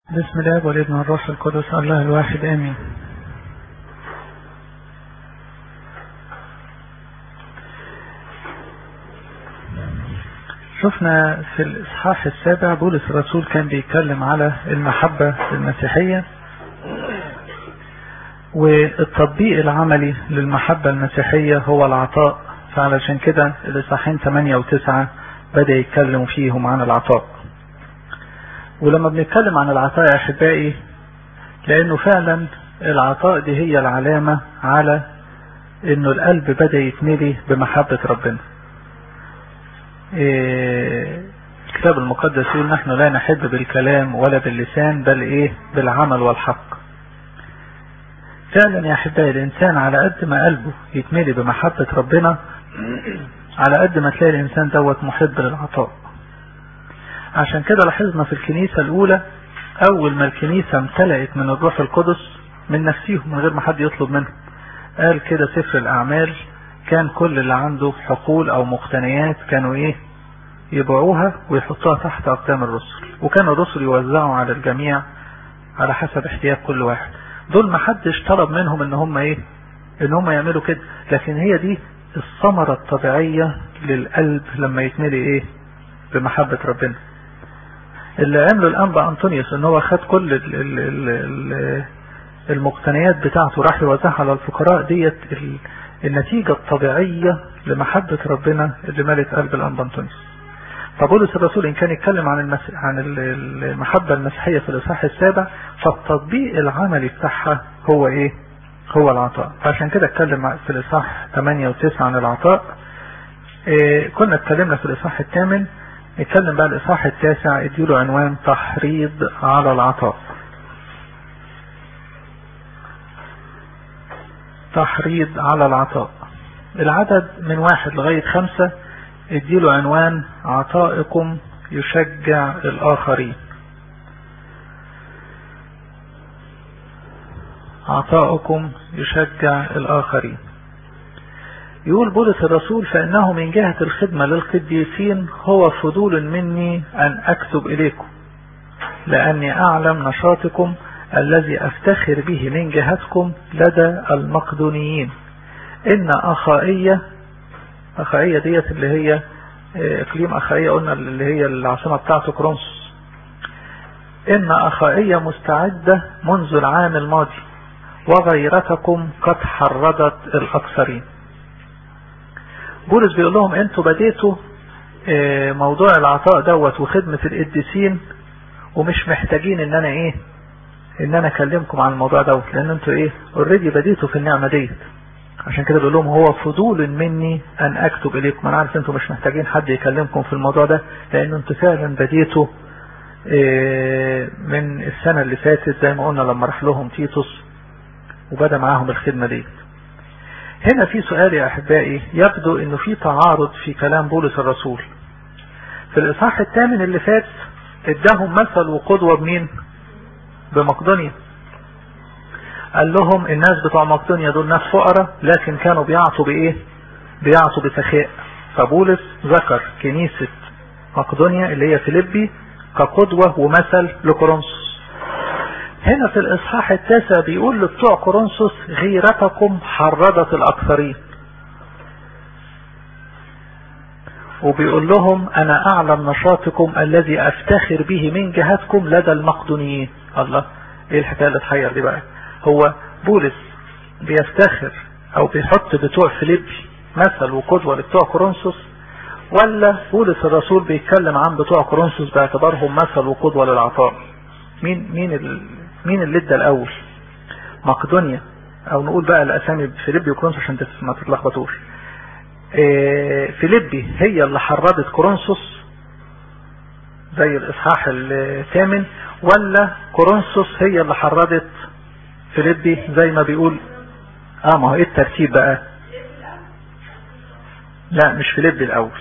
بسم الله والابن والروح القدس الله الواحد امين شفنا في الاصحاح السابع بولس الرسول كان بيتكلم على المحبة المسيحية والتطبيق العملي للمحبة المسيحية هو العطاء فعلشان كده الاصحاحين 8 و9 بدأ يتكلم فيهم عن العطاء ولما بنتكلم عن العطاء يا احبائي لانه فعلا العطاء دي هي العلامة على انه القلب بدأ يتملي بمحبة ربنا إيه الكتاب المقدس يقول نحن لا نحب بالكلام ولا باللسان بل ايه بالعمل والحق فعلا يا احبائي الانسان على قد ما قلبه يتملي بمحبة ربنا على قد ما تلاقي الانسان دوت محب للعطاء عشان كده لاحظنا في الكنيسة الاولى اول ما الكنيسة امتلأت من الروح القدس من نفسهم من غير ما حد يطلب منهم قال كده سفر الاعمال كان كل اللي عنده حقول او مقتنيات كانوا ايه يبيعوها ويحطوها تحت اقدام الرسل وكان الرسل يوزعوا على الجميع على حسب احتياج كل واحد دول ما حدش طلب منهم ان هم ايه ان هم يعملوا كده لكن هي دي الثمرة الطبيعية للقلب لما يتملي ايه بمحبة ربنا اللي عمله الانبا انطونيوس ان هو خد كل ال ال ال ال المقتنيات بتاعته راح يوزعها على الفقراء ديت النتيجة الطبيعية لمحبة ربنا اللي ملت قلب الانبا انطونيوس فبولس الرسول ان كان يتكلم عن المس... عن المحبة المسيحية في الاصحاح السابع فالتطبيق العملي بتاعها هو ايه هو العطاء فعشان كده اتكلم في الاصحاح 8 و9 عن العطاء إيه كنا اتكلمنا في الاصحاح الثامن نتكلم بقى الاصحاح التاسع اديله عنوان تحريض على العطاء تحريض على العطاء العدد من واحد لغاية خمسة اديله عنوان عطائكم يشجع الاخرين عطائكم يشجع الاخرين يقول بولس الرسول فانه من جهة الخدمة للقديسين هو فضول مني ان اكتب اليكم لاني اعلم نشاطكم الذي افتخر به من جهتكم لدى المقدونيين ان اخائية اخائية ديت اللي هي اقليم اخائية قلنا اللي هي العاصمة بتاعته كرونسوس ان اخائية مستعدة منذ العام الماضي وغيرتكم قد حرضت الاكثرين بولس بيقول لهم انتوا بديتوا موضوع العطاء دوت وخدمة القديسين ومش محتاجين ان انا ايه ان انا اكلمكم عن الموضوع دوت لان انتوا ايه اوريدي بديتوا في النعمة ديت عشان كده بقول لهم هو فضول مني ان اكتب اليكم انا عارف انتوا مش محتاجين حد يكلمكم في الموضوع ده لان انتوا فعلا بديتوا من السنة اللي فاتت زي ما قلنا لما راح لهم تيتوس وبدأ معاهم الخدمة دي هنا في سؤال يا احبائي يبدو انه في تعارض في كلام بولس الرسول في الاصحاح الثامن اللي فات اداهم مثل وقدوة بمين بمقدونيا قال لهم الناس بتوع مقدونيا دول ناس فقراء لكن كانوا بيعطوا بايه بيعطوا بسخاء فبولس ذكر كنيسة مقدونيا اللي هي فيليبي كقدوة ومثل لكورنثوس هنا في الاصحاح التاسع بيقول لبتوع كورنثوس غيرتكم حرضت الاكثرين وبيقول لهم انا اعلم نشاطكم الذي افتخر به من جهتكم لدى المقدونيين الله ايه الحكايه اللي تحير دي بقى هو بولس بيفتخر او بيحط بتوع فيليبي مثل وقدوة لبتوع كورنثوس ولا بولس الرسول بيتكلم عن بتوع كورنثوس باعتبارهم مثل وقدوة للعطاء مين مين ال... مين اللي ادى الاول مقدونيا او نقول بقى الاسامي فيليبي وكورنثوس عشان ما تتلخبطوش إيه فيليبي هي اللي حرضت كورنثوس زي الاصحاح الثامن ولا كورنثوس هي اللي حرضت فيليبي زي ما بيقول اه ما هو ايه الترتيب بقى لا مش فيليبي الاول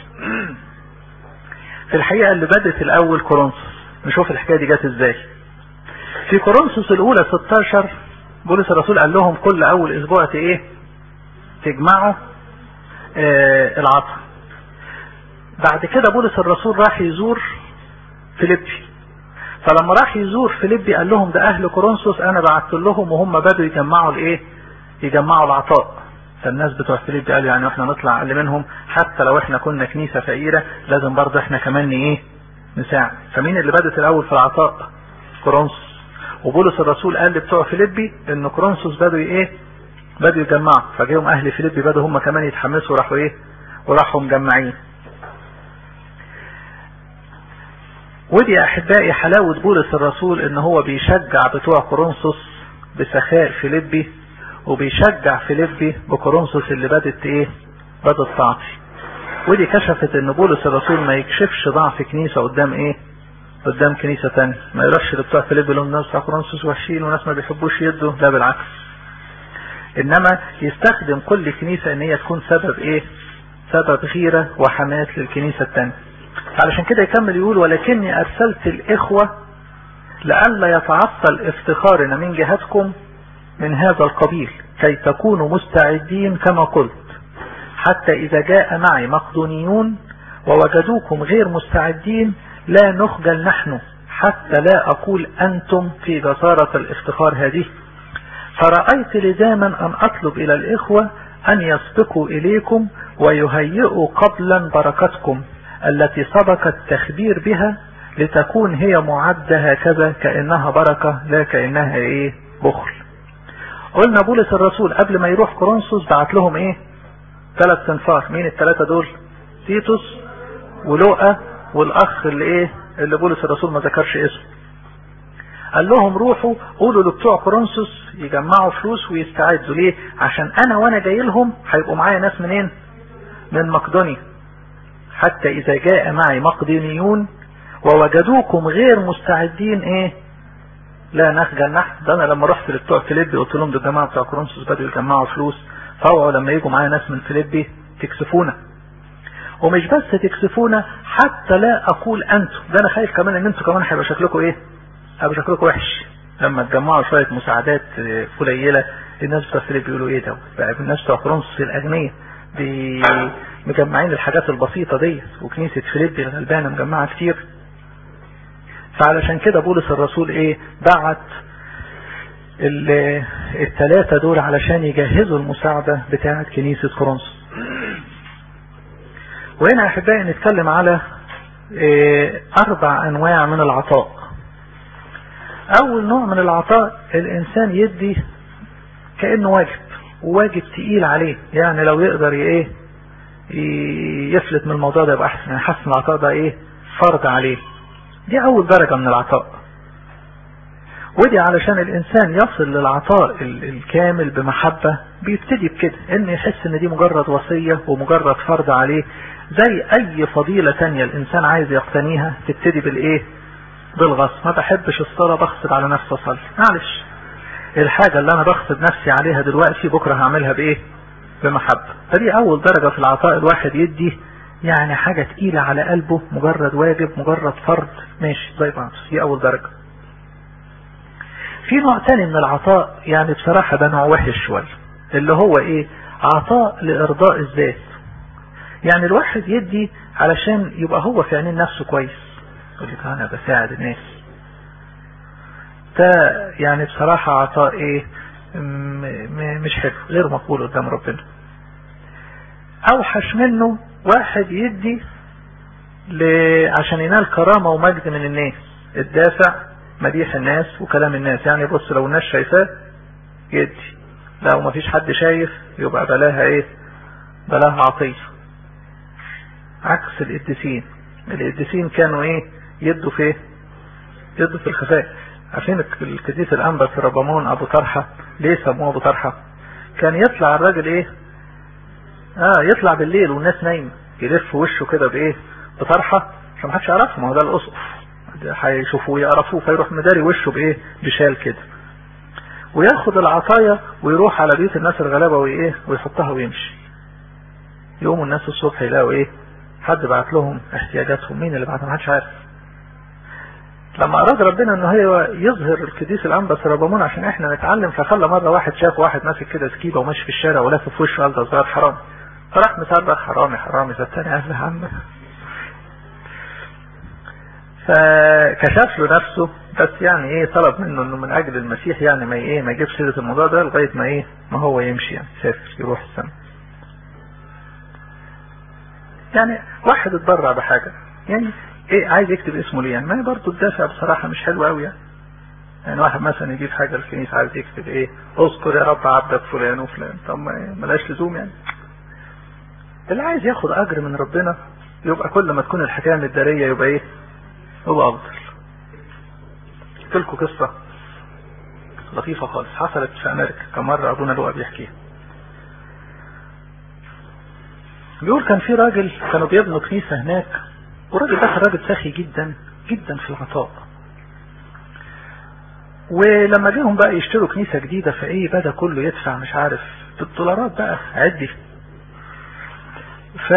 في الحقيقة اللي بدت الاول كورنثوس نشوف الحكاية دي جت ازاي في كورنثوس الاولى 16 بولس الرسول قال لهم كل اول اسبوع ايه تجمعوا آه العطا بعد كده بولس الرسول راح يزور فيليبي فلما راح يزور فيليبي قال لهم ده اهل كورنثوس انا بعت لهم وهم بدوا يجمعوا الايه يجمعوا العطاء فالناس بتوع فيليبي قالوا يعني احنا نطلع اقل منهم حتى لو احنا كنا كنيسة فقيرة لازم برضه احنا كمان ايه نساعد فمين اللي بدت الاول في العطاء كورنثوس وبولس الرسول قال لبتوع فيليبي ان كورنثوس بدوا ايه بدوا يجمعوا فجيهم اهل فيليبي بدوا هم كمان يتحمسوا وراحوا ايه وراحوا مجمعين ودي يا احبائي حلاوة بولس الرسول ان هو بيشجع بتوع كورنثوس بسخاء فيليبي وبيشجع فيليبي بكورنثوس اللي بدت ايه بدت تعطي ودي كشفت ان بولس الرسول ما يكشفش ضعف كنيسة قدام ايه قدام كنيسة تانية ما يروحش لبتوع فيليبي لهم ناس بتوع كورنثوس وحشين وناس ما بيحبوش يدوا لا بالعكس انما يستخدم كل كنيسة ان هي تكون سبب ايه سبب غيرة وحماس للكنيسة التانية علشان كده يكمل يقول ولكني ارسلت الاخوة لئلا يتعطل افتخارنا من جهتكم من هذا القبيل كي تكونوا مستعدين كما قلت حتى اذا جاء معي مقدونيون ووجدوكم غير مستعدين لا نخجل نحن حتى لا اقول انتم في جسارة الافتخار هذه فرأيت لزاما ان اطلب الى الاخوة ان يسبقوا اليكم ويهيئوا قبلا بركتكم التي سبق التخبير بها لتكون هي معدة هكذا كأنها بركة لا كأنها ايه بخل قلنا بولس الرسول قبل ما يروح كورنثوس بعت لهم ايه ثلاث تنفار مين الثلاثة دول تيتوس ولوقا والاخ اللي ايه اللي بولس الرسول ما ذكرش اسمه قال لهم روحوا قولوا لبتوع كورنثوس يجمعوا فلوس ويستعدوا ليه عشان انا وانا جاي لهم هيبقوا معايا ناس منين من مقدونيا حتى اذا جاء معي مقدونيون ووجدوكم غير مستعدين ايه لا نخجل نحن ده انا لما رحت لبتوع فيليبي قلت لهم ده الجماعه بتوع كورنثوس بدوا يجمعوا فلوس فاوعوا لما يجوا معايا ناس من فيليبي تكسفونا ومش بس تكسفونا حتى لا اقول انتم ده انا خايف كمان ان انتم كمان هيبقى شكلكم ايه هيبقى شكلكم وحش لما تجمعوا شويه مساعدات قليله الناس بتوع فيليبي بيقولوا ايه ده بقى الناس بتوع كورنثوس الاغنياء مجمعين الحاجات البسيطه دي وكنيسه فيليبي الغلبانه مجمعه كتير فعلشان كده بولس الرسول ايه بعت الثلاثة دول علشان يجهزوا المساعدة بتاعة كنيسة كورنثوس وهنا احبائي نتكلم على ايه اربع انواع من العطاء اول نوع من العطاء الانسان يدي كأنه واجب وواجب تقيل عليه يعني لو يقدر ايه يفلت من الموضوع ده يبقى احسن يعني حسن العطاء ده ايه فرض عليه دي اول درجة من العطاء ودي علشان الانسان يصل للعطاء الكامل بمحبة بيبتدي بكده ان يحس ان دي مجرد وصية ومجرد فرض عليه زي اي فضيلة تانية الانسان عايز يقتنيها تبتدي بالايه بالغصب ما بحبش الصلاة بغصب على نفسي اصلي معلش الحاجة اللي انا بغصب نفسي عليها دلوقتي بكرة هعملها بايه بمحبة فدي اول درجة في العطاء الواحد يدي يعني حاجة تقيلة على قلبه مجرد واجب مجرد فرض ماشي زي بعض دي اول درجة في نوع تاني من العطاء يعني بصراحة ده نوع وحش شوية اللي هو ايه عطاء لارضاء الذات يعني الواحد يدي علشان يبقى هو في عينين نفسه كويس يقول لك انا بساعد الناس ده يعني بصراحة عطاء ايه مش حلو غير مقبول قدام ربنا اوحش منه واحد يدي ل... عشان ينال كرامة ومجد من الناس الدافع مديح الناس وكلام الناس يعني بص لو الناس شايفاه يدي لو ما فيش حد شايف يبقى بلاها ايه بلاها عطية عكس القديسين القديسين كانوا ايه يدوا في يدوا في الخفاء عارفين القديس الانبا ربامون ابو طرحة ليه سموه ابو طرحة كان يطلع الراجل ايه اه يطلع بالليل والناس نايمه يلف وشه كده بايه بطرحه عشان محدش يعرفه ما هو ده الاسقف هيشوفوه يعرفوه فيروح مداري وشه بايه بشال كده وياخد العطايا ويروح على بيوت الناس الغلابه وايه ويحطها ويمشي يقوموا الناس الصبح يلاقوا ايه حد بعت لهم احتياجاتهم مين اللي بعتهم محدش عارف لما اراد ربنا ان هو يظهر القديس الانبا سربامون عشان احنا نتعلم فخلى مره واحد شاف واحد ماسك كده سكيبه وماشي في الشارع ولافف في وشه قال ده صغير حرام فراح مصرخ حرامي حرامي فالتاني قال له يا عم فكشف له نفسه بس يعني ايه طلب منه انه من اجل المسيح يعني ما ايه ما يجيبش سيره الموضوع ده لغايه ما ايه ما هو يمشي يعني يسافر يروح السماء يعني واحد اتبرع بحاجه يعني ايه عايز يكتب اسمه ليه يعني ما برضه الدافع بصراحه مش حلو قوي يعني يعني واحد مثلا يجيب حاجه للكنيسه عايز يكتب ايه اذكر يا رب عبدك فلان وفلان طب ما ملاش لزوم يعني اللي عايز ياخد اجر من ربنا يبقى كل ما تكون الحكايه مداريه يبقى ايه يبقى افضل قلت لكم قصه لطيفه خالص حصلت في امريكا كم مره ابونا لؤى بيحكيها بيقول كان في راجل كانوا بيبنوا كنيسه هناك والراجل ده كان راجل سخي جدا جدا في العطاء ولما جيهم بقى يشتروا كنيسة جديدة فايه بدا كله يدفع مش عارف بالدولارات بقى عدي ف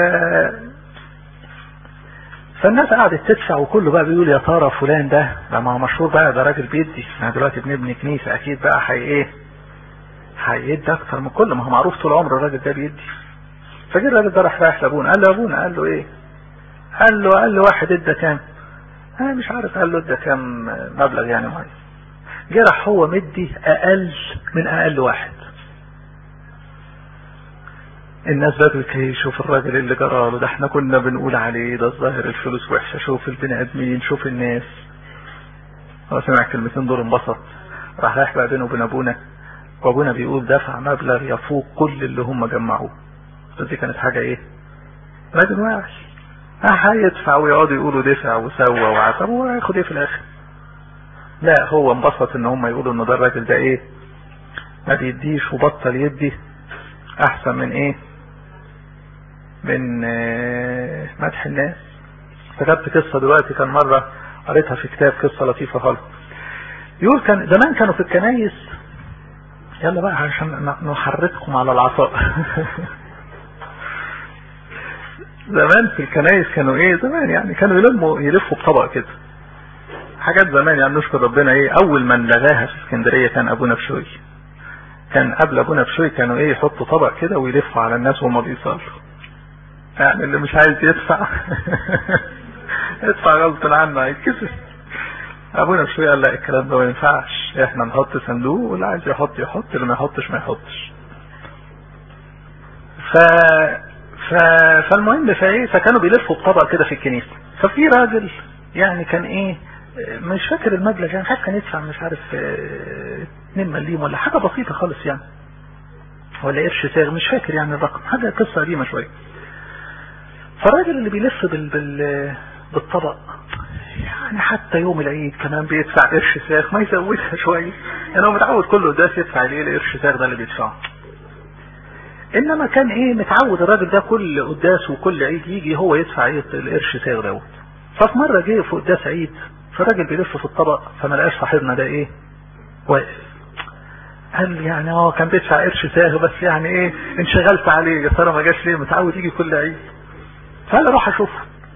فالناس قعدت تدفع وكله بقى بيقول يا ترى فلان ده ده ما هو مشهور بقى ده راجل بيدي احنا دلوقتي بنبني كنيسة اكيد بقى هي ايه هيدي اكتر من كل ما هو معروف طول عمره الراجل ده بيدي فجه الراجل ده راح رايح لابونا قال له يا ابونا قال له ايه قال له قال له واحد ادى كام انا مش عارف قال له ادى كام مبلغ يعني معين جه راح هو مدي اقل من اقل واحد الناس بدأت شوف الراجل اللي جرى له ده احنا كنا بنقول عليه ده الظاهر الفلوس وحشه شوف البني ادمين شوف الناس هو سمع الكلمتين دول انبسط راح رايح بقى بينه وبين ابونا وابونا بيقول دفع مبلغ يفوق كل اللي هم جمعوه بس دي كانت حاجه ايه راجل وحش هيدفع ويقعدوا يقولوا دفع وسوى وعطب وهياخد ايه في الاخر لا هو انبسط ان هم يقولوا ان ده الراجل ده ايه ما بيديش وبطل يدي احسن من ايه من اه مدح الناس كتبت قصة دلوقتي كان مرة قريتها في كتاب قصة لطيفة خالص يقول كان زمان كانوا في الكنايس يلا بقى عشان نحرككم على العطاء زمان في الكنايس كانوا ايه زمان يعني كانوا يلموا يلفوا بطبق كده حاجات زمان يعني نشكر ربنا ايه اول من لغاها في اسكندريه كان ابونا بشوي كان قبل ابونا بشوي كانوا ايه يحطوا طبق كده ويلفوا على الناس وهم بيصلوا يعني اللي مش عايز يدفع ادفع غصب عنه هيتكسف ابونا بشوي قال لا الكلام ده ما ينفعش احنا نحط صندوق واللي عايز يحط يحط اللي ما يحطش ما يحطش ف ف... فالمهم فايه فكانوا بيلفوا بطبق كده في الكنيسه ففي راجل يعني كان ايه مش فاكر المبلغ يعني حتى كان يدفع مش عارف 2 مليم ولا حاجه بسيطه خالص يعني ولا قرش ساغ مش فاكر يعني الرقم حاجه قصه قديمه شويه فالراجل اللي بيلف بال... بال... بالطبق يعني حتى يوم العيد كمان بيدفع قرش ساغ ما يزودها شويه يعني هو متعود كله قداس يدفع ليه القرش ساغ ده اللي بيدفعه انما كان ايه متعود الراجل ده كل قداس وكل عيد يجي هو يدفع ايه القرش ساغ دوت ففي مره جه في قداس عيد فالراجل بيلف في الطبق فما لقاش صاحبنا ده ايه واقف قال يعني اه كان بيدفع قرش ساغ بس يعني ايه انشغلت عليه يا ترى ما جاش ليه متعود يجي كل عيد فقال اروح اشوفه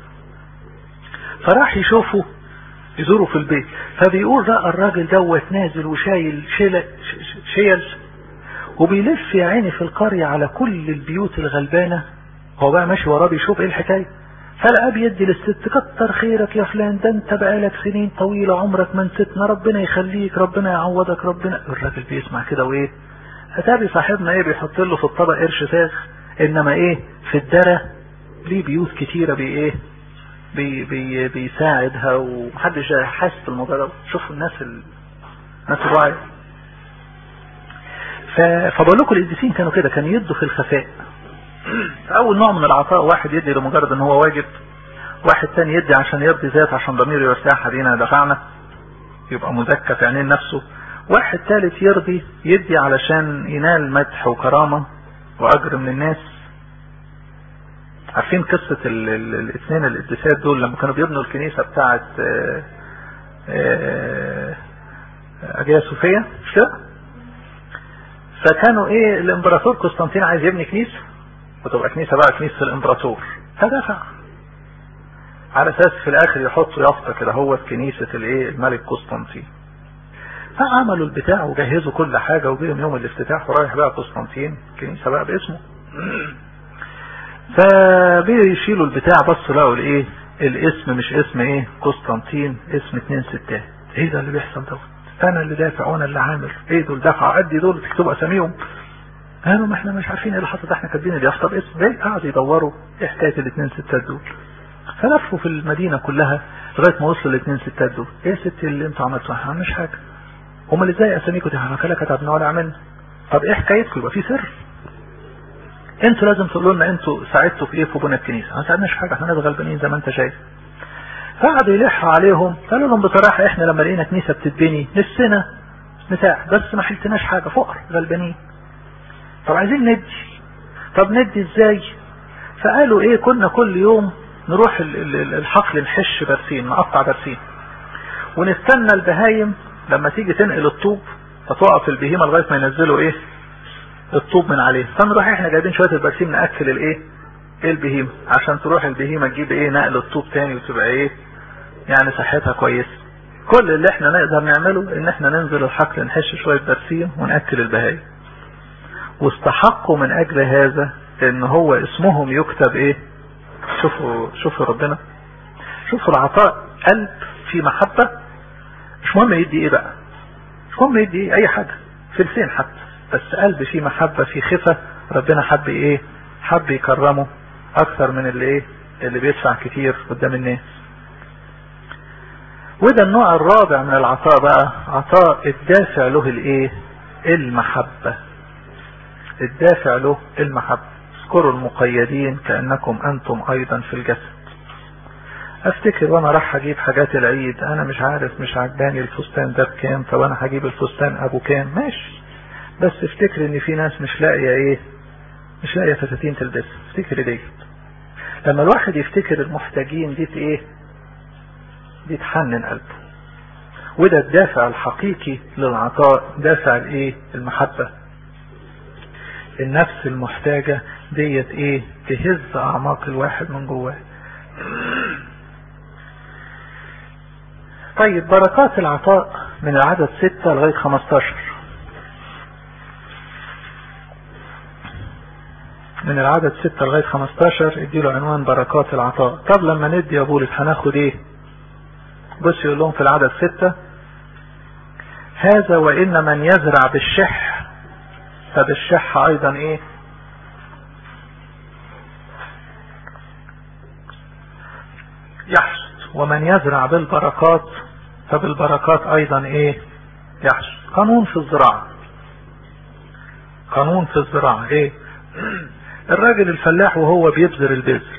فراح يشوفه يزوره في البيت فبيقول رأى الراجل دوت نازل وشايل شيل شيل وبيلف يا عيني في القرية على كل البيوت الغلبانة هو بقى ماشي وراه بيشوف ايه الحكاية فلقى بيدي للست كتر خيرك يا فلان ده انت بقالك سنين طويلة عمرك ما نسيتنا ربنا يخليك ربنا يعوضك ربنا الراجل بيسمع كده وايه اتابي صاحبنا ايه بيحط له في الطبق قرش ساغ انما ايه في الدرة ليه بيوت كتيرة بي ايه بي بي بيساعدها ومحدش حاسس بالموضوع ده شوفوا الناس ال... الناس الواعية فبقول لكم القديسين كانوا كده كانوا يدوا في الخفاء اول نوع من العطاء واحد يدي لمجرد ان هو واجب واحد تاني يدي عشان يرضي ذات عشان ضميره يرتاح علينا دفعنا يبقى مزكى في عينين نفسه واحد ثالث يرضي يدي علشان ينال مدح وكرامة واجر من الناس عارفين قصة الاثنين القديسات دول لما كانوا بيبنوا الكنيسة بتاعت اجيا صوفيا مش كده فكانوا ايه الامبراطور قسطنطين عايز يبني كنيسة وتبقى كنيسة بقى كنيسة الامبراطور فدفع على اساس في الاخر يحطوا يافطة كده هو كنيسة الايه الملك قسطنطين فعملوا البتاع وجهزوا كل حاجة وجيهم يوم الافتتاح ورايح بقى قسطنطين كنيسة بقى باسمه فبيشيلوا البتاع بصوا لقوا الايه الاسم مش اسم ايه قسطنطين اسم اتنين ستات ايه ده اللي بيحصل دوت انا اللي دافع وانا اللي عامل ايه دول دفع قد دول تكتبوا اساميهم قالوا ما احنا مش عارفين ايه اللي حصل احنا كاتبين اليافطه باسم ليه قعدوا يدوروا ايه حكايه الاثنين ستات دول فلفوا في المدينه كلها لغايه ما وصلوا الاثنين ستات دول ايه يا ستي اللي انتوا عملتوا احنا مش حاجه امال ازاي اساميكم دي احنا كلا كتبنا ولا عملنا طب ايه حكايتكم يبقى في سر انتوا لازم تقولوا لنا انتوا ساعدتوا في ايه في بناء الكنيسه ما ساعدناش حاجه احنا ناس غلبانين زي ما انت شايف فقعدوا يلحوا عليهم قالوا لهم بصراحه احنا لما لقينا كنيسه بتتبني نفسنا نساعد بس ما حلتناش حاجه فقر غلبانين طب عايزين ندي طب ندي ازاي فقالوا ايه كنا كل يوم نروح الحقل نحش برسيم نقطع برسيم ونستنى البهايم لما تيجي تنقل الطوب فتقف البهيمه لغايه ما ينزلوا ايه الطوب من عليه فنروح احنا جايبين شويه البرسيم ناكل الايه ايه البهيمه عشان تروح البهيمه تجيب ايه نقل الطوب تاني وتبقى ايه يعني صحتها كويسه كل اللي احنا نقدر نعمله ان احنا ننزل الحقل نحش شويه برسيم وناكل البهايم واستحقوا من اجل هذا ان هو اسمهم يكتب ايه شوفوا شوفوا ربنا شوفوا العطاء قلب في محبة مش مهم يدي ايه بقى مش مهم يدي ايه اي حاجة فلسين حتى بس قلب في محبة في خفة ربنا حب ايه حب يكرمه اكثر من اللي ايه اللي بيدفع كتير قدام الناس وده النوع الرابع من العطاء بقى عطاء الدافع له الايه المحبة الدافع له المحبة اذكروا المقيدين كأنكم أنتم أيضا في الجسد افتكر وانا راح اجيب حاجات العيد انا مش عارف مش عجباني الفستان ده بكام طب انا هجيب الفستان ابو كام ماشي بس افتكر ان في ناس مش لاقيه ايه مش لاقيه فساتين تلبسها افتكر ديت لما الواحد يفتكر المحتاجين دي ايه دي تحنن قلبه وده الدافع الحقيقي للعطاء دافع الايه المحبه النفس المحتاجة ديت ايه تهز اعماق الواحد من جواه طيب بركات العطاء من العدد ستة لغاية خمستاشر من العدد ستة لغاية خمستاشر اديله عنوان بركات العطاء طب لما ندي يا بولس هناخد ايه بص يقول لهم في العدد ستة هذا وإن من يزرع بالشح فبالشح ايضا ايه يحصد ومن يزرع بالبركات فبالبركات ايضا ايه يحصد قانون في الزراعة قانون في الزراعة ايه الراجل الفلاح وهو بيبذر البذر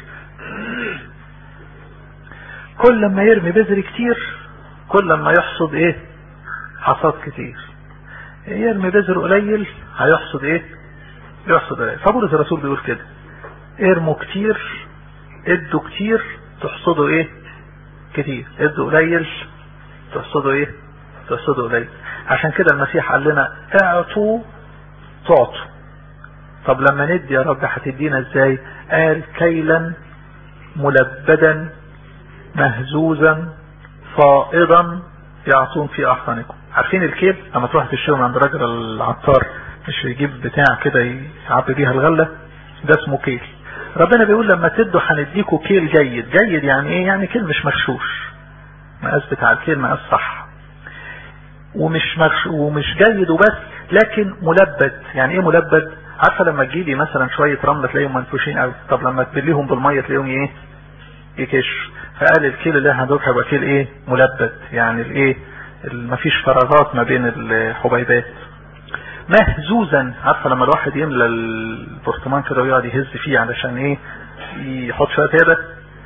كل لما يرمي بذر كتير كل لما يحصد ايه حصاد كتير يرمي بذر قليل هيحصد ايه يحصد قليل فبولس الرسول بيقول كده ارموا كتير ادوا كتير تحصدوا ايه كتير ادوا قليل تحصدوا ايه تحصدوا قليل عشان كده المسيح قال لنا اعطوا تعطوا طب لما ندي يا رب هتدينا ازاي قال كيلا ملبدا مهزوزا فائضا يعطون في احضانكم عارفين الكيل لما تروح تشتري عند راجل العطار مش يجيب بتاع كده يعبي بيها الغله ده اسمه كيل ربنا بيقول لما تدوا هنديكوا كيل جيد جيد يعني ايه يعني كيل مش مغشوش مقاس بتاع الكيل مقاس صح ومش مغش ومش جيد وبس لكن ملبد يعني ايه ملبد عارفه لما تجيبي مثلا شويه رمله تلاقيهم منفوشين قوي طب لما تبليهم بالميه تلاقيهم ايه يكش فقال الكيل اللي هندوك هيبقى كيل ايه ملبد يعني الايه مفيش فراغات ما بين الحبيبات مهزوزا عارفه لما الواحد يملى البرطمان كده ويقعد يهز فيه علشان ايه يحط شويه هيبه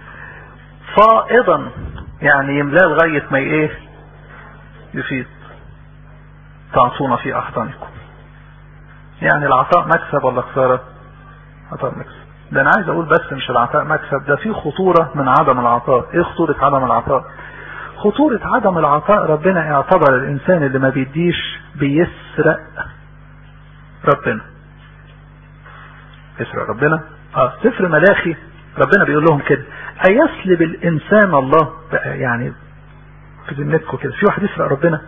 فائضا يعني يملاه لغايه ما ايه يفيض تعطونا في احضانكم يعني العطاء مكسب ولا خساره عطاء مكسب ده انا عايز اقول بس مش العطاء مكسب ده في خطورة من عدم العطاء ايه خطورة عدم العطاء خطورة عدم العطاء ربنا اعتبر الانسان اللي ما بيديش بيسرق ربنا يسرق ربنا اه سفر ملاخي ربنا بيقول لهم كده ايسلب الانسان الله بقى يعني في ذمتكم كده في واحد يسرق ربنا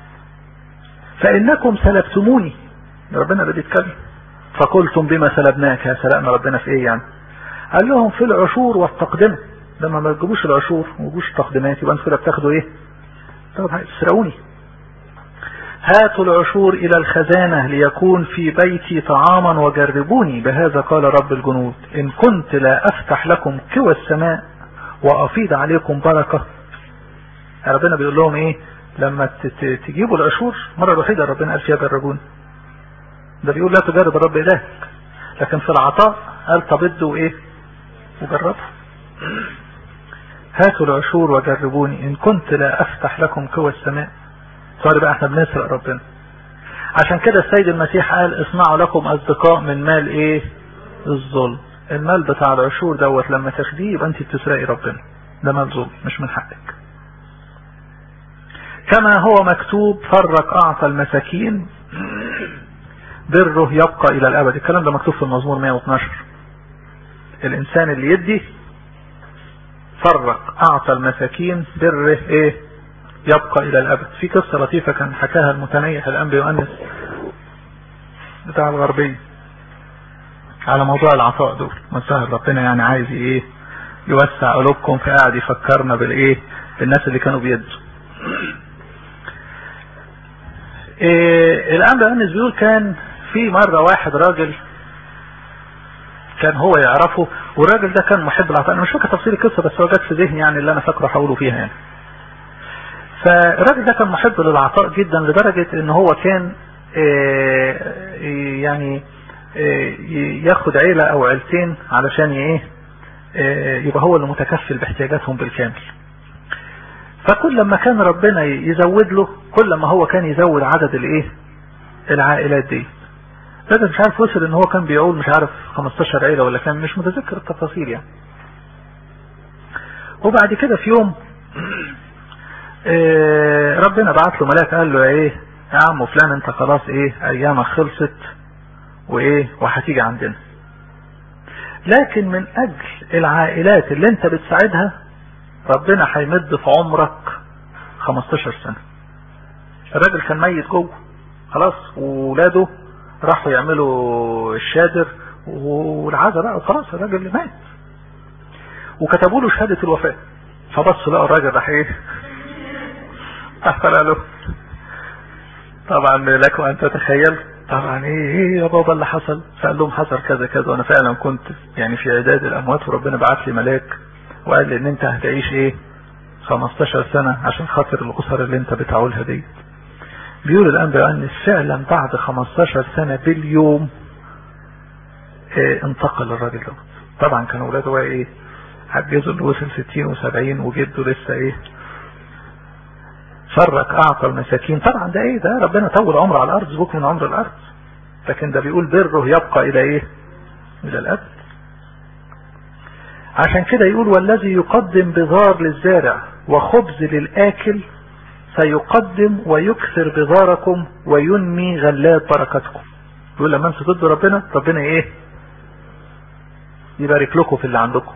فانكم سلبتموني ربنا اللي بيتكلم فقلتم بما سلبناك سرقنا ربنا في ايه يعني قال لهم في العشور والتقدمة لما ما تجيبوش العشور وما تجيبوش التقديمات يبقى انتوا كده بتاخدوا ايه؟ بتاخدوا تسرقوني هاتوا العشور الى الخزانة ليكون في بيتي طعاما وجربوني بهذا قال رب الجنود ان كنت لا افتح لكم كوى السماء وافيض عليكم بركة ربنا بيقول لهم ايه لما تجيبوا العشور مرة الوحيدة ربنا قال فيها جربوني ده بيقول لا تجرب الرب الهك لكن في العطاء قال طب ايه وجربوا هاتوا العشور وجربوني ان كنت لا افتح لكم كوى السماء صار بقى احنا بنسرق ربنا عشان كده السيد المسيح قال اصنعوا لكم اصدقاء من مال ايه الظلم المال بتاع العشور دوت لما تاخديه يبقى انت بتسرقي ربنا ده مال ظلم مش من حقك كما هو مكتوب فرق اعطى المساكين بره يبقى الى الابد الكلام ده مكتوب في المزمور 112 الانسان اللي يدي فرق اعطى المساكين بره ايه يبقى الى الابد في قصة لطيفة كان حكاها المتنيح الانبي يؤنس بتاع الغربية على موضوع العطاء دول مسهل ربنا يعني عايز ايه يوسع قلوبكم فقاعد يفكرنا بالايه بالناس اللي كانوا بيدوا إيه الانبي يؤنس بيقول كان في مرة واحد راجل كان هو يعرفه والراجل ده كان محب العطاء انا مش فاكر تفصيل القصه بس هو جت في ذهني يعني اللي انا فاكره هقوله فيها يعني فالراجل ده كان محب للعطاء جدا لدرجة ان هو كان يعني ياخد عيلة او عيلتين علشان ايه يبقى هو اللي متكفل باحتياجاتهم بالكامل فكل لما كان ربنا يزود له كل ما هو كان يزود عدد الايه العائلات دي بدل مش عارف وصل ان هو كان بيعول مش عارف 15 عيلة ولا كان مش متذكر التفاصيل يعني وبعد كده في يوم إيه ربنا بعت له ملاك قال له ايه يا عم فلان انت خلاص ايه ايامك خلصت وايه وهتيجي عندنا لكن من اجل العائلات اللي انت بتساعدها ربنا هيمد في عمرك 15 سنة الراجل كان ميت جوه خلاص وولاده راحوا يعملوا الشادر والعزا بقى وخلاص الراجل اللي مات وكتبوا له شهادة الوفاة فبص لقوا الراجل راح ايه قال له طبعا لك وان تتخيل طبعا ايه ايه يا بابا اللي حصل فقال لهم حصل كذا كذا وانا فعلا كنت يعني في عداد الاموات وربنا بعت لي ملاك وقال لي ان انت هتعيش ايه 15 سنة عشان خاطر الاسر اللي انت بتعولها دي بيقول الانبياء ان فعلا بعد 15 سنة باليوم إيه انتقل الراجل ده طبعا كان اولاده بقى ايه حجزوا اللي وصل 60 و70 وجده لسه ايه فرق اعطى المساكين طبعا ده ايه ده ربنا طول عمره على الارض زبوك من عمر الارض لكن ده بيقول بره يبقى الى ايه الى الابد عشان كده يقول والذي يقدم بذار للزارع وخبز للاكل سيقدم ويكثر بذاركم وينمي غلات بركتكم يقول لما انتوا ضد ربنا ربنا ايه يبارك لكم في اللي عندكم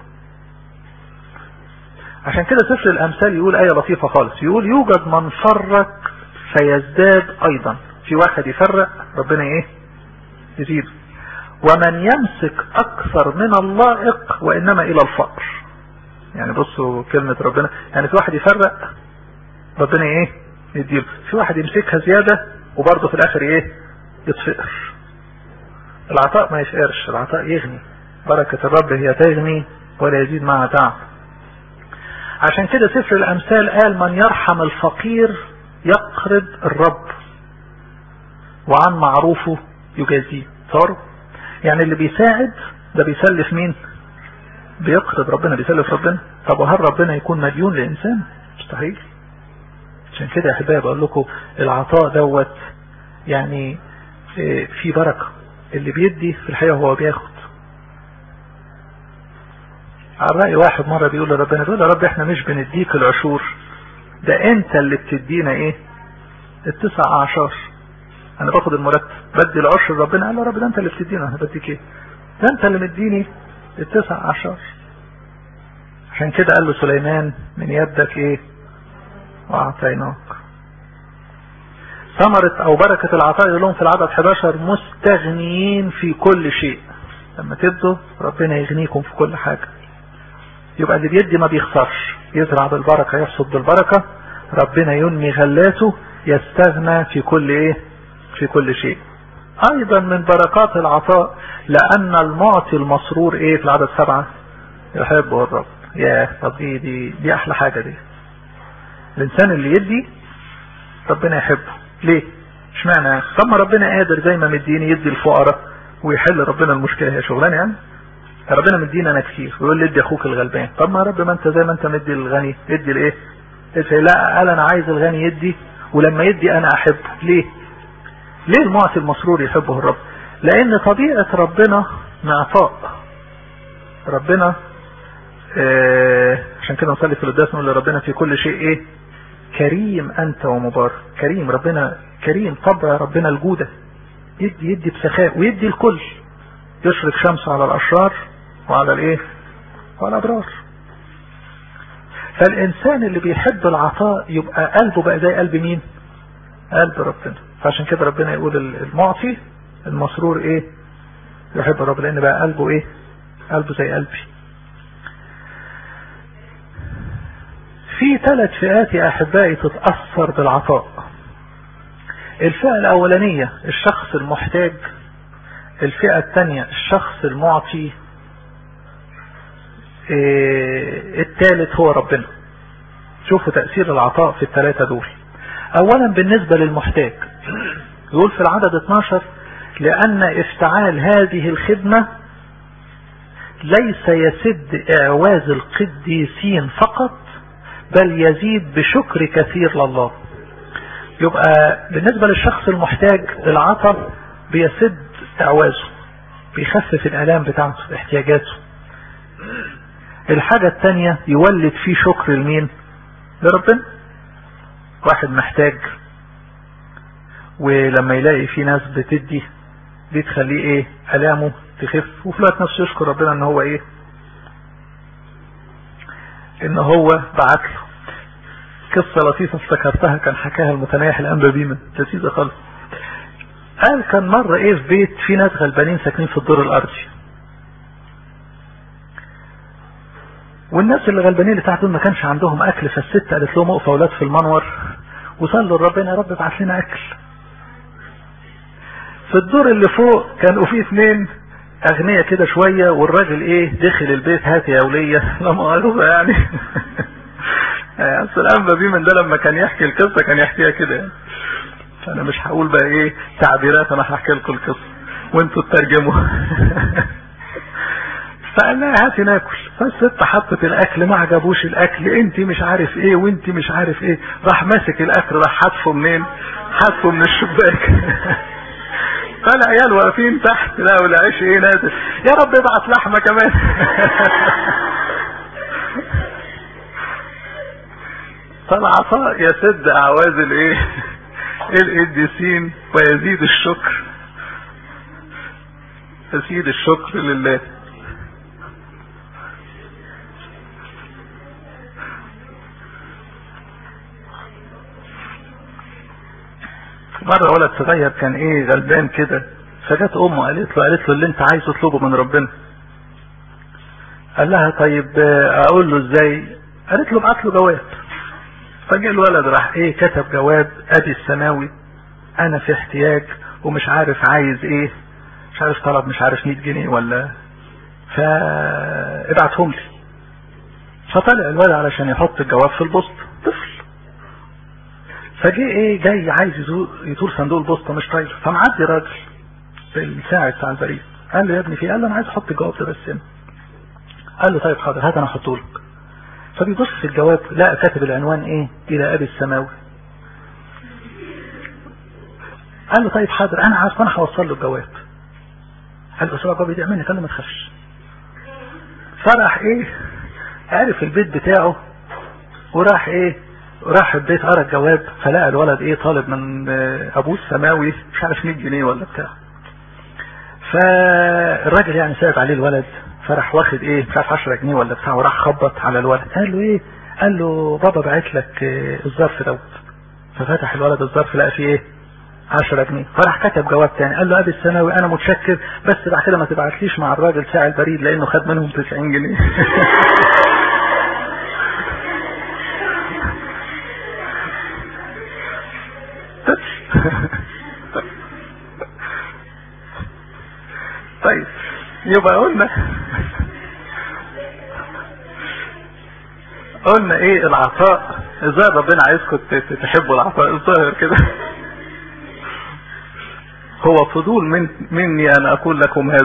عشان كده سفر الامثال يقول ايه لطيفة خالص يقول يوجد من فرق فيزداد ايضا في واحد يفرق ربنا ايه يزيد ومن يمسك اكثر من اللائق وانما الى الفقر يعني بصوا كلمة ربنا يعني في واحد يفرق ربنا ايه يديله في واحد يمسكها زيادة وبرضه في الاخر ايه يتفقر العطاء ما يشقرش العطاء يغني بركة الرب هي تغني ولا يزيد معها تعب عشان كده سفر الامثال قال من يرحم الفقير يقرب الرب وعن معروفه يجازيه صار يعني اللي بيساعد ده بيسلف مين بيقرب ربنا بيسلف ربنا طب وهل ربنا يكون مديون لانسان مستحيل عشان كده يا احبائي بقول لكم العطاء دوت يعني في بركة اللي بيدي في الحقيقة هو بياخد على رأي واحد مرة بيقول لربنا بيقول يا رب احنا مش بنديك العشور ده انت اللي بتدينا ايه التسع اعشار انا باخد المرتب بدي العشر ربنا قال له يا رب ده انت اللي بتدينا انا بديك ايه ده انت اللي مديني التسع اعشار عشان كده قال له سليمان من يدك ايه واعطيناك ثمرة او بركة العطاء يقول لهم في العدد 11 مستغنيين في كل شيء لما تبدوا ربنا يغنيكم في كل حاجة يبقى اللي بيدي ما بيخسرش يزرع بالبركة يحصد بالبركة ربنا ينمي غلاته يستغنى في كل ايه في كل شيء ايضا من بركات العطاء لان المعطي المسرور ايه في العدد سبعة يحبه الرب يا طب دي, دي, دي احلى حاجة دي الانسان اللي يدي ربنا يحبه ليه اشمعنى طب ما ربنا قادر زي ما مديني يدي الفقراء ويحل ربنا المشكلة هي شغلانة يعني ربنا مدينا انا كتير ويقول لي ادي اخوك الغلبان طب ما يا رب ما انت زي ما انت مدي الغني ادي الايه لا قال انا عايز الغني يدي ولما يدي انا احبه ليه ليه المعطي المسرور يحبه الرب لان طبيعة ربنا معطاء ربنا آه عشان كده نصلي في القداس نقول لربنا في كل شيء ايه كريم انت ومبارك كريم ربنا كريم طبع ربنا الجودة يدي يدي بسخاء ويدي الكل يشرق شمسه على الاشرار وعلى الايه وعلى الابرار فالانسان اللي بيحب العطاء يبقى قلبه بقى زي قلب مين قلب ربنا فعشان كده ربنا يقول المعطي المسرور ايه يحب الرب لان بقى قلبه ايه قلبه زي قلبي في ثلاث فئات يا احبائي تتأثر بالعطاء الفئة الاولانية الشخص المحتاج الفئة الثانية الشخص المعطي إيه الثالث هو ربنا شوفوا تأثير العطاء في الثلاثة دول اولا بالنسبة للمحتاج يقول في العدد 12 لان افتعال هذه الخدمة ليس يسد اعواز القديسين فقط بل يزيد بشكر كثير لله يبقى بالنسبة للشخص المحتاج العطاء بيسد اعوازه بيخفف الالام بتاعته احتياجاته الحاجة التانية يولد فيه شكر لمين لربنا واحد محتاج ولما يلاقي في ناس بتدي دي تخليه ايه الامه تخف وفي الوقت نفسه يشكر ربنا ان هو ايه ان هو بعت له قصة لطيفة افتكرتها كان حكاها المتنايح الانبا بيمن لذيذة خالص قال كان مرة ايه في بيت في ناس غلبانين ساكنين في الدور الارضي والناس اللي غلبانين اللي تحت ما كانش عندهم اكل فالست قالت لهم اقفوا اولاد في المنور وصلوا لربنا يا رب ابعت لنا اكل في الدور اللي فوق كانوا فيه اثنين اغنياء كده شوية والراجل ايه دخل البيت هات يا ولية لا مؤاخذة يعني اصل الانبا بيه من ده لما كان يحكي القصة كان يحكيها كده يعني فانا مش هقول بقى ايه تعبيرات انا هحكي لكم القصة وانتوا تترجموا فقال لها هاتي ناكل فالست حطت الاكل ما عجبوش الاكل انت مش عارف ايه وانت مش عارف ايه راح ماسك الاكل راح حاتفه منين حاتفه من الشباك فالعيال واقفين تحت لقوا العيش ايه نازل يا رب ابعت لحمه كمان فالعطاء يسد اعواز الايه القديسين ويزيد الشكر يزيد الشكر لله مرة ولد صغير كان ايه غلبان كده فجت امه قالت له قالت له اللي انت عايزه اطلبه من ربنا قال لها طيب اقول له ازاي قالت له ابعت له جواب فجاء الولد راح ايه كتب جواب ابي السماوي انا في احتياج ومش عارف عايز ايه مش عارف طلب مش عارف 100 جنيه ولا فابعتهم لي فطلع الولد علشان يحط الجواب في البوسط طفل فجه ايه جاي عايز يزور صندوق البوسطه مش طايله فمعدي راجل بالساعد بتاع البريد قال له يا ابني في قال له انا عايز احط الجواب ده بس هنا قال له طيب حاضر هات انا احطه لك فبيبص في الجواب لقى كاتب العنوان ايه الى ابي السماوي قال له طيب حاضر انا عارف انا هوصل له الجواب قال له الجواب بيضيع منك قال له ما تخافش فرح ايه عرف البيت بتاعه وراح ايه راح البيت قرا الجواب فلقى الولد ايه طالب من ابوه السماوي مش عارف 100 جنيه ولا بتاع فالراجل يعني سأل عليه الولد فراح واخد ايه مش عارف 10 جنيه ولا بتاع وراح خبط على الولد قال له ايه قال له بابا بعت لك الظرف دوت ففتح الولد الظرف لقى فيه ايه 10 جنيه فراح كتب جواب تاني قال له ابي الثانوي انا متشكر بس بعد كده ما تبعتليش مع الراجل ساعة البريد لانه خد منهم 90 جنيه يبقى قلنا قلنا ايه العطاء ازاي ربنا عايزكم تحبوا العطاء الظاهر كده هو فضول من مني ان اقول لكم هذا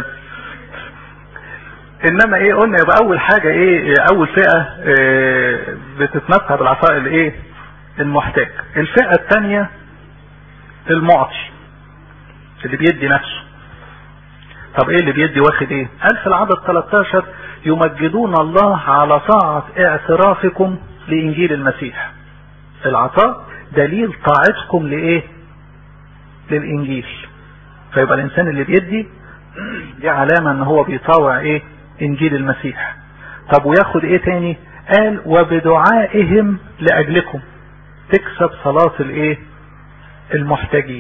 انما ايه قلنا يبقى اول حاجة ايه اول فئة إيه بتتمتع بالعطاء الايه المحتاج الفئة الثانية المعطي اللي بيدي نفسه طب ايه اللي بيدي واخد ايه قال في العدد 13 يمجدون الله على طاعة اعترافكم لانجيل المسيح العطاء دليل طاعتكم لايه للانجيل فيبقى الانسان اللي بيدي دي علامة ان هو بيطاوع ايه انجيل المسيح طب وياخد ايه تاني قال وبدعائهم لاجلكم تكسب صلاة الايه المحتاجين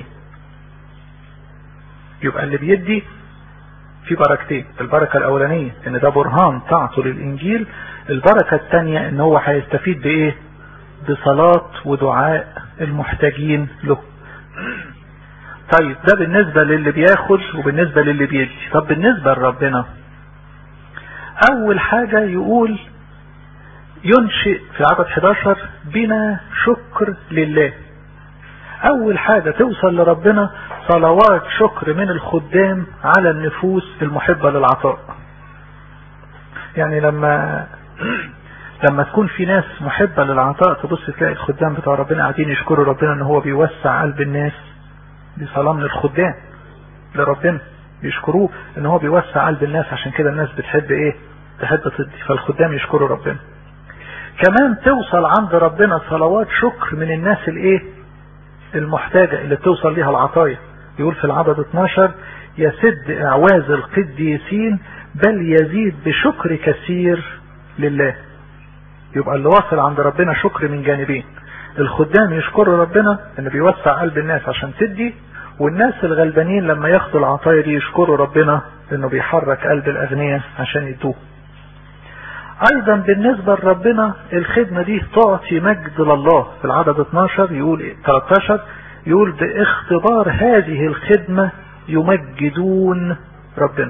يبقى اللي بيدي في بركتين البركة الاولانية ان ده برهان طاعته للانجيل البركة الثانية ان هو هيستفيد بايه بصلاة ودعاء المحتاجين له طيب ده بالنسبة للي بياخد وبالنسبة للي بيدي طب بالنسبة لربنا اول حاجة يقول ينشئ في العدد 11 بنا شكر لله اول حاجة توصل لربنا صلوات شكر من الخدام على النفوس المحبة للعطاء يعني لما لما تكون في ناس محبة للعطاء تبص تلاقي الخدام بتوع ربنا قاعدين يشكروا ربنا ان هو بيوسع قلب الناس دي صلاة من الخدام لربنا يشكروه ان هو بيوسع قلب الناس عشان كده الناس بتحب ايه تحب تدي فالخدام يشكروا ربنا كمان توصل عند ربنا صلوات شكر من الناس الايه المحتاجة اللي توصل ليها العطايا يقول في العدد 12 يسد اعواز القديسين بل يزيد بشكر كثير لله يبقى اللي واصل عند ربنا شكر من جانبين الخدام يشكروا ربنا ان بيوسع قلب الناس عشان تدي والناس الغلبانين لما ياخدوا العطايا دي يشكروا ربنا انه بيحرك قلب الاغنياء عشان يدوه ايضا بالنسبة لربنا الخدمة دي تعطي مجد لله في العدد 12 يقول 13 يقول باختبار هذه الخدمة يمجدون ربنا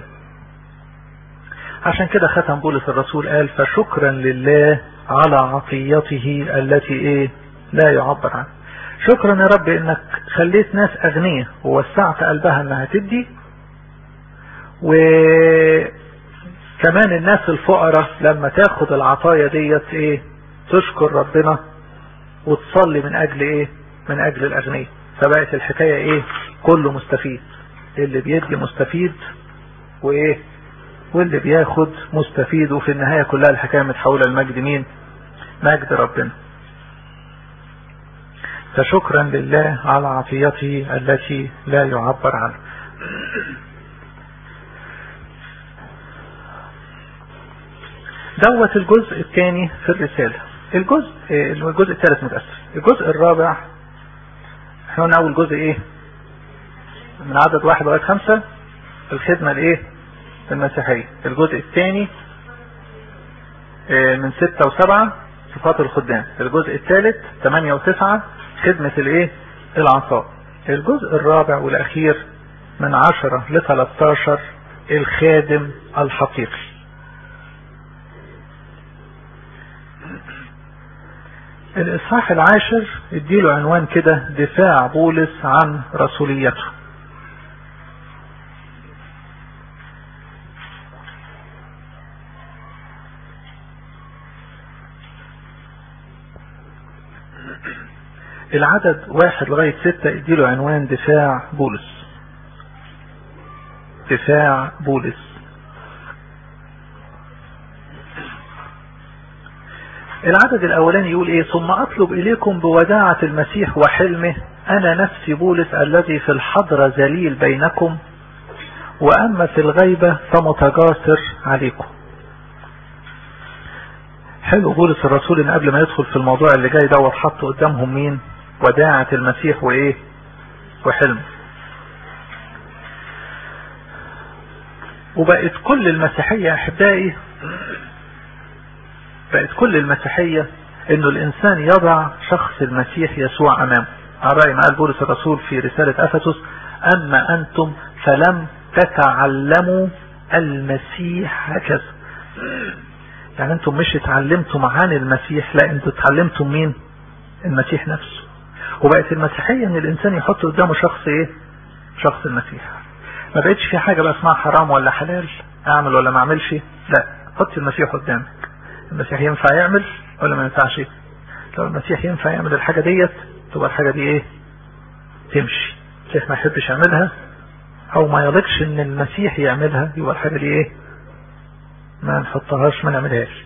عشان كده ختم بولس الرسول قال فشكرا لله على عطيته التي ايه لا يعبر عنها شكرا يا رب انك خليت ناس اغنياء ووسعت قلبها انها تدي وكمان الناس الفقراء لما تاخد العطايا ديت ايه تشكر ربنا وتصلي من اجل ايه من اجل الاغنياء فبقت الحكاية ايه كله مستفيد اللي بيدي مستفيد وايه واللي بياخد مستفيد وفي النهاية كلها الحكاية متحولة لمجد مين مجد ربنا فشكرا لله على عطيته التي لا يعبر عنها دوت الجزء الثاني في الرسالة الجزء الجزء الثالث متأسف الجزء الرابع احنا قلنا اول جزء ايه من عدد واحد لغاية خمسة الخدمة الايه المسيحية الجزء الثاني من ستة وسبعة صفات الخدام الجزء الثالث ثمانية وتسعة خدمة الايه العطاء الجزء الرابع والاخير من عشرة لثلاثة الخادم الحقيقي الاصحاح العاشر اديله عنوان كده دفاع بولس عن رسوليته العدد واحد لغاية ستة اديله عنوان دفاع بولس دفاع بولس العدد الاولاني يقول ايه ثم اطلب اليكم بوداعة المسيح وحلمه انا نفسي بولس الذي في الحضرة ذليل بينكم واما في الغيبة فمتجاسر عليكم حلو بولس الرسول ان قبل ما يدخل في الموضوع اللي جاي دوت حط قدامهم مين وداعة المسيح وايه وحلمه وبقت كل المسيحية احبائي بقت كل المسيحية انه الانسان يضع شخص المسيح يسوع امامه على رأي ما قال بولس الرسول في رسالة افسس اما انتم فلم تتعلموا المسيح هكذا يعني انتم مش اتعلمتم عن المسيح لا انتم اتعلمتم مين المسيح نفسه وبقت المسيحية ان الانسان يحط قدامه شخص ايه شخص المسيح ما بقتش في حاجة بقى اسمها حرام ولا حلال اعمل ولا ما اعملش لا حط المسيح قدامك المسيح ينفع يعمل ولا ما ينفعش لو المسيح ينفع يعمل الحاجة ديت تبقى الحاجة دي ايه تمشي المسيح ما يحبش يعملها او ما يليقش ان المسيح يعملها يبقى الحاجة دي ايه ما نحطهاش ما نعملهاش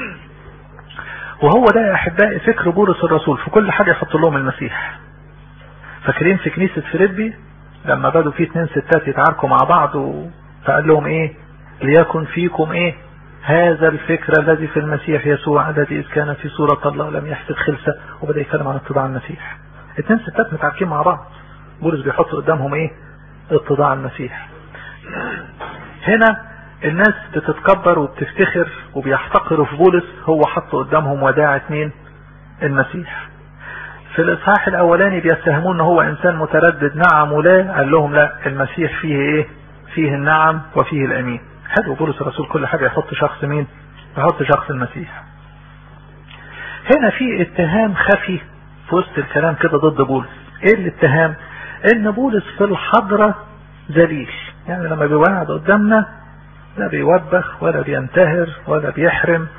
وهو ده يا احبائي فكر بولس الرسول في كل حاجة يحط لهم المسيح فاكرين في كنيسة فيليبي لما بدوا في اتنين ستات يتعاركوا مع بعض فقال لهم ايه ليكن فيكم ايه هذا الفكر الذي في المسيح يسوع الذي إذ كان في صورة الله لم يحسب خلسة وبدأ يتكلم عن اتضاع المسيح اتنين ستات متعاركين مع بعض بولس بيحط قدامهم ايه اتضاع المسيح هنا الناس بتتكبر وبتفتخر وبيحتقروا في بولس هو حط قدامهم وداعة مين المسيح في الاصحاح الاولاني بيتهمون ان هو انسان متردد نعم ولا قال لهم لا المسيح فيه ايه فيه النعم وفيه الامين حلو بولس الرسول كل حاجة يحط شخص مين يحط شخص المسيح هنا في اتهام خفي في وسط الكلام كده ضد بولس ايه الاتهام ان بولس في الحضرة ذليل يعني لما بيوعد قدامنا لا بيوبخ ولا بينتهر ولا بيحرم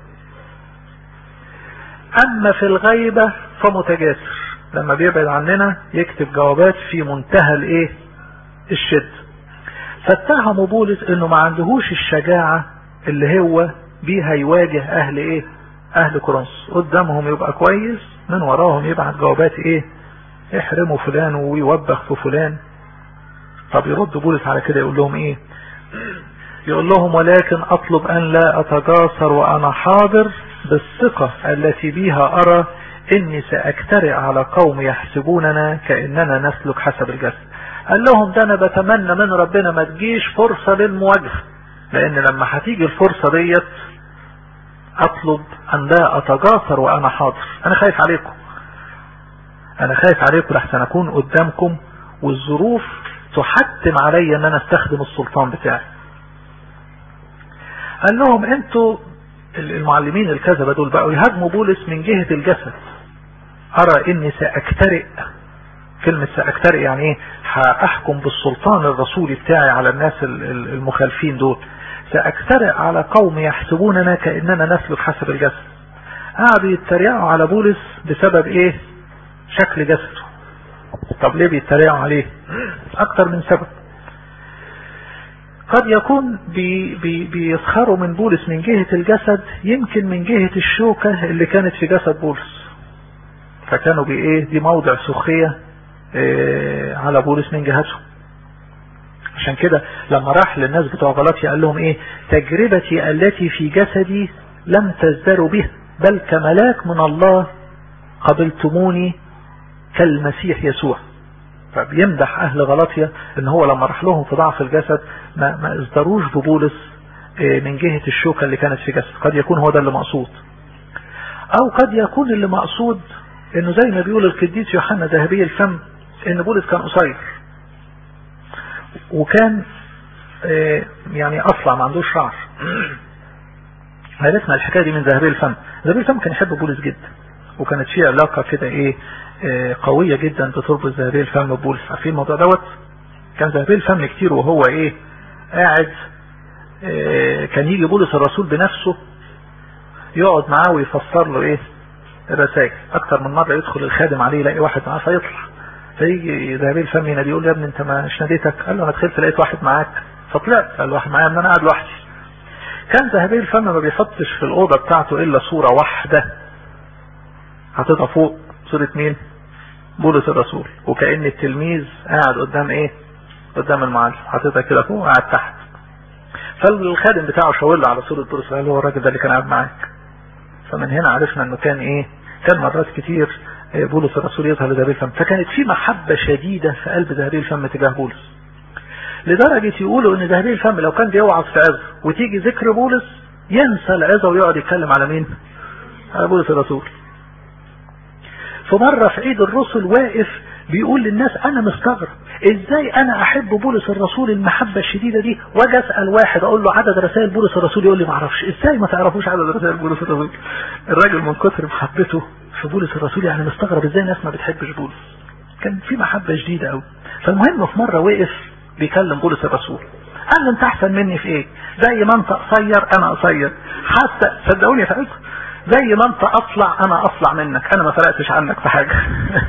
اما في الغيبة فمتجاسر لما بيبعد عننا يكتب جوابات في منتهى الايه الشد فاتهموا بولس انه ما عندهوش الشجاعة اللي هو بيها يواجه اهل ايه اهل كورنثوس قدامهم يبقى كويس من وراهم يبعت جوابات ايه احرموا فلان ويوبخ في فلان طب يرد بولس على كده يقول لهم ايه يقول لهم ولكن اطلب ان لا اتجاسر وانا حاضر بالثقة التي بها ارى اني ساكترئ على قوم يحسبوننا كاننا نسلك حسب الجسد قال لهم ده انا بتمنى من ربنا ما تجيش فرصة للمواجهة لان لما هتيجي الفرصة ديت اطلب ان لا اتجاسر وانا حاضر انا خايف عليكم انا خايف عليكم لحسن اكون قدامكم والظروف تحتم علي ان انا استخدم السلطان بتاعي قال لهم انتوا المعلمين الكذبة دول بقوا يهاجموا بولس من جهة الجسد ارى اني ساكترئ كلمة ساكترئ يعني ايه هاحكم بالسلطان الرسولي بتاعي على الناس المخالفين دول ساكترئ على قوم يحسبوننا كاننا نسلك حسب الجسد قعدوا يتريقوا على بولس بسبب ايه شكل جسده طب ليه بيتريقوا عليه اكتر من سبب قد يكون بي بي بيسخروا من بولس من جهة الجسد يمكن من جهة الشوكة اللي كانت في جسد بولس فكانوا بايه دي موضع سخية إيه على بولس من جهتهم عشان كده لما راح للناس بتوع غلطيا قال لهم ايه تجربتي التي في جسدي لم تزدروا به بل كملاك من الله قبلتموني كالمسيح يسوع فبيمدح اهل غلطيا ان هو لما راح لهم في ضعف الجسد ما, ما ازدروش ببولس من جهة الشوكة اللي كانت في جسد قد يكون هو ده اللي مقصود او قد يكون اللي مقصود انه زي ما بيقول القديس يوحنا ذهبي الفم ان بولس كان قصير وكان يعني اصلع ما عندوش شعر عرفنا الحكايه دي من ذهبي الفم ذهبي الفم كان يحب بولس جدا وكانت في علاقه كده ايه قوية جدا بتربط ذهبي الفم ببولس عارفين الموضوع دوت كان ذهبي الفم كتير وهو ايه قاعد إيه كان يجي بولس الرسول بنفسه يقعد معاه ويفسر له ايه الرسائل اكتر من مرة يدخل الخادم عليه يلاقي واحد معاه فيطلع فيجي ذهبي الفم ينادي يقول يا ابني انت ما مش ناديتك قال له انا دخلت لقيت واحد معاك فطلعت قال واحد معايا ان انا قاعد لوحدي كان ذهبي الفم ما بيحطش في الاوضه بتاعته الا صوره واحده حاططها فوق صورة مين بولس الرسول وكأن التلميذ قاعد قدام ايه قدام المعلم حاططها كده فوق وقاعد تحت فالخادم بتاعه شاور له على صورة بولس قال هو الراجل ده اللي كان قاعد معاك فمن هنا عرفنا انه كان ايه كان مرات كتير بولس الرسول يظهر لذهبي الفم فكانت في محبة شديدة في قلب ذهبي الفم تجاه بولس لدرجة يقولوا ان ذهبي الفم لو كان بيوعظ في عظة وتيجي ذكر بولس ينسى العظة ويقعد يتكلم على مين على بولس الرسول في مرة في عيد الرسل واقف بيقول للناس انا مستغرب ازاي انا احب بولس الرسول المحبة الشديدة دي واجي اسأل واحد اقول له عدد رسائل بولس الرسول يقول لي ما اعرفش ازاي ما تعرفوش عدد رسائل بولس الرسول الراجل من كتر محبته في بولس الرسول يعني مستغرب ازاي الناس ما بتحبش بولس كان في محبة شديدة قوي فالمهم في مرة وقف بيكلم بولس الرسول قال له انت احسن مني في ايه زي ما انت قصير انا قصير حتى صدقوني فعلت زي ما انت اطلع انا اطلع منك انا ما فرقتش عنك في حاجة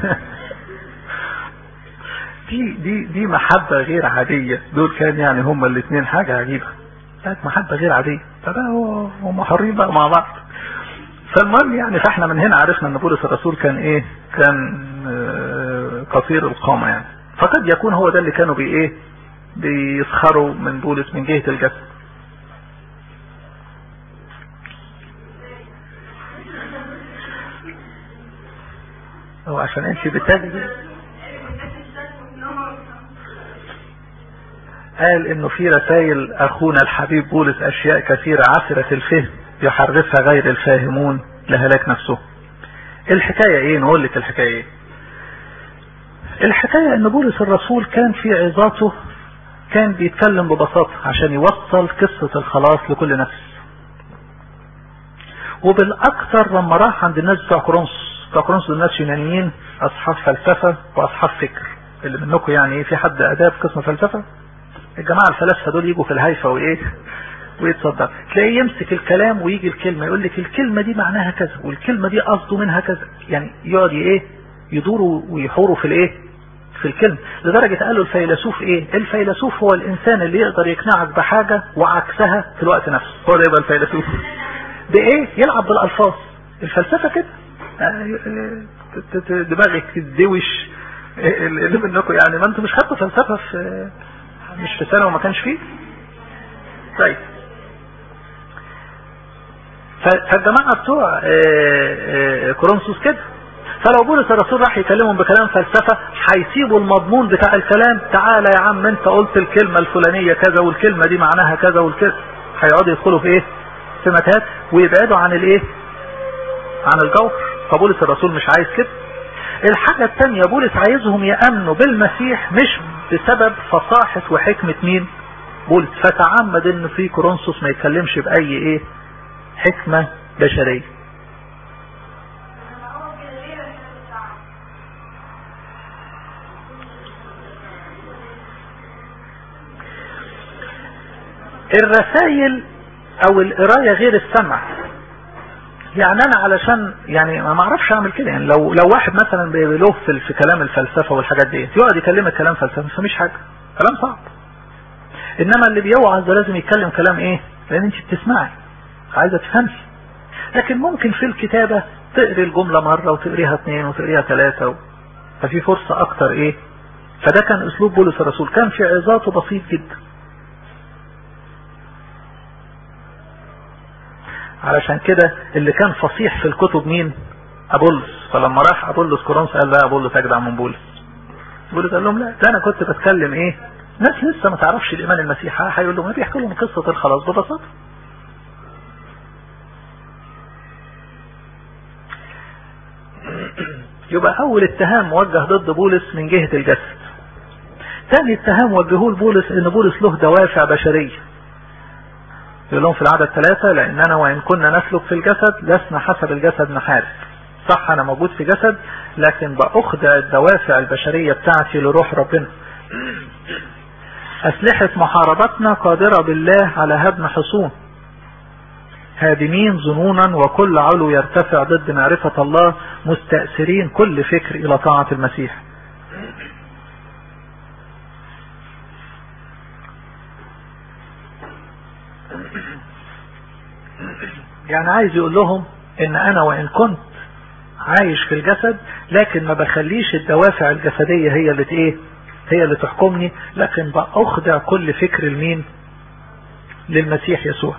دي دي دي محبة غير عادية دول كان يعني هما الاثنين حاجة عجيبة كانت محبة غير عادية فبقى هم حرين بقى مع بعض فالمهم يعني فاحنا من هنا عرفنا ان بولس الرسول كان ايه كان قصير القامة يعني فقد يكون هو ده اللي كانوا بي ايه بيسخروا من بولس من جهة الجسد هو عشان انت بتجري قال انه في رسائل اخونا الحبيب بولس اشياء كثيرة عسرة الفهم يحرفها غير الفاهمون لهلاك نفسه الحكاية ايه نقول لك الحكاية ايه الحكاية ان بولس الرسول كان في عظاته كان بيتكلم ببساطة عشان يوصل قصة الخلاص لكل نفس وبالاكثر لما راح عند الناس بتوع كورنثوس بتوع كورنثوس الناس يونانيين اصحاب فلسفة واصحاب فكر اللي منكم يعني ايه في حد اداب قسم فلسفة الجماعة الفلاسفة دول يجوا في الهيفا وايه ويتصدق تلاقيه يمسك الكلام ويجي الكلمة يقول لك الكلمة دي معناها كذا والكلمة دي قصده منها كذا يعني يقعد ايه يدوروا ويحوروا في الايه في الكلمة لدرجة قالوا الفيلسوف ايه الفيلسوف هو الانسان اللي يقدر يقنعك بحاجة وعكسها في الوقت نفسه هو ده يبقى الفيلسوف بايه يلعب بالالفاظ الفلسفة كده دماغك تدوش اللي منكم يعني ما انتم مش خدتوا فلسفة في مش في سنة وما كانش فيه طيب فالجماعة بتوع كورنثوس كده فلو بولس الرسول راح يكلمهم بكلام فلسفة هيسيبوا المضمون بتاع الكلام تعالى يا عم انت قلت الكلمة الفلانية كذا والكلمة دي معناها كذا والكذا هيقعدوا يدخلوا في ايه في متات ويبعدوا عن الايه عن الجوهر فبولس الرسول مش عايز كده الحاجة التانية بولس عايزهم يأمنوا بالمسيح مش بسبب فصاحة وحكمة مين بولس فتعمد ان في كورنثوس ما يتكلمش بأي ايه حكمة بشرية الرسائل او القراية غير السمع يعني انا علشان يعني ما اعرفش اعمل كده يعني لو لو واحد مثلا بيلوه في, في كلام الفلسفه والحاجات دي يقعد يكلمك كلام فلسفه ما فمش حاجه كلام صعب انما اللي بيوعظ ده لازم يتكلم كلام ايه لان انت بتسمعي عايزه تفهمي لكن ممكن في الكتابه تقري الجمله مره وتقريها اثنين وتقريها ثلاثه و... ففي فرصه اكتر ايه فده كان اسلوب بولس الرسول كان في عظاته بسيط جدا علشان كده اللي كان فصيح في الكتب مين ابولس فلما راح ابولس كورنثوس قال لا ابولس اجدع من بولس بولس قال لهم لا ده انا كنت بتكلم ايه ناس لسه ما تعرفش الايمان المسيحي هيقول لهم بيحكي لهم قصه الخلاص ببساطه يبقى اول اتهام موجه ضد بولس من جهه الجسد ثاني اتهام وجهوه لبولس ان بولس له دوافع بشريه يقول لهم في العدد ثلاثة لأننا وإن كنا نسلك في الجسد لسنا حسب الجسد نحارب صح أنا موجود في جسد لكن بأخدع الدوافع البشرية بتاعتي لروح ربنا أسلحة محاربتنا قادرة بالله على هدم حصون هادمين ظنونا وكل علو يرتفع ضد معرفة الله مستأثرين كل فكر إلى طاعة المسيح يعني عايز يقول لهم ان انا وان كنت عايش في الجسد لكن ما بخليش الدوافع الجسدية هي اللي ايه هي اللي تحكمني لكن باخدع كل فكر المين للمسيح يسوع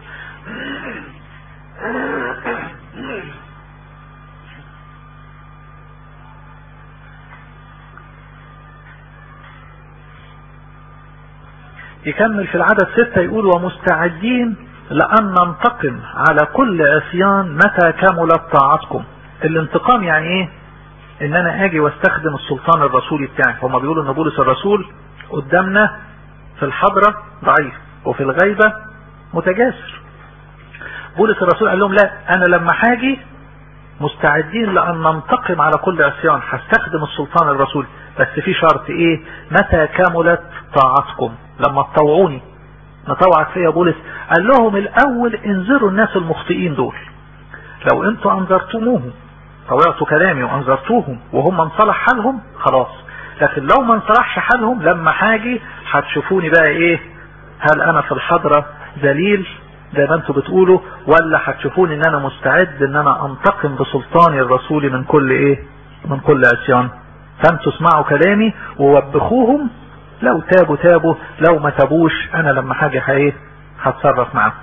يكمل في العدد ستة يقول ومستعدين لأن ننتقم على كل عصيان متى كملت طاعتكم الانتقام يعني ايه ان انا اجي واستخدم السلطان الرسولي بتاعي هما بيقولوا ان بولس الرسول قدامنا في الحضرة ضعيف وفي الغيبة متجاسر بولس الرسول قال لهم لا انا لما هاجي مستعدين لان ننتقم على كل عصيان هستخدم السلطان الرسولي بس في شرط ايه متى كملت طاعتكم لما تطوعوني نطوعك فيا بولس قال لهم الاول انذروا الناس المخطئين دول لو انتوا انذرتموهم طوعتوا كلامي وانذرتوهم وهم انصلح حالهم خلاص لكن لو ما انصلحش حالهم لما حاجي هتشوفوني بقى ايه هل انا في الحضرة ذليل زي ما انتوا بتقولوا ولا هتشوفوني ان انا مستعد ان انا انتقم بسلطاني الرسولي من كل ايه من كل عصيان فانتوا اسمعوا كلامي ووبخوهم لو تابوا تابوا لو ما تابوش انا لما حاجة ايه هتصرف معاهم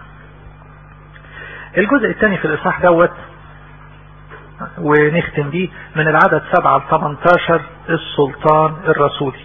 الجزء الثاني في الاصحاح دوت ونختم بيه من العدد 7 ل 18 السلطان الرسولي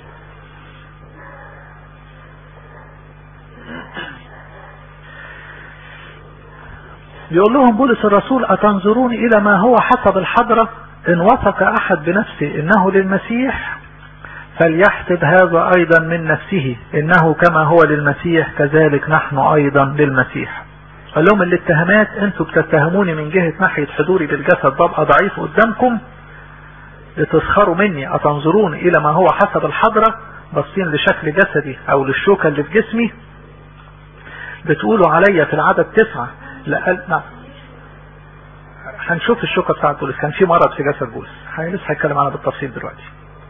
يقول لهم بولس الرسول أتنظرون إلى ما هو حسب الحضرة إن وثق أحد بنفسه إنه للمسيح فليحسب هذا أيضا من نفسه إنه كما هو للمسيح كذلك نحن أيضا للمسيح قال لهم الاتهامات انتوا بتتهموني من جهة ناحية حضوري بالجسد ببقى ضعيف قدامكم لتسخروا مني أتنظرون إلى ما هو حسب الحضرة باصين لشكل جسدي أو للشوكة اللي في جسمي بتقولوا عليا في العدد تسعة لا نعم هنشوف الشوكة بتاعت بولس كان في مرض في جسد بولس لسه هتكلم عنها بالتفصيل دلوقتي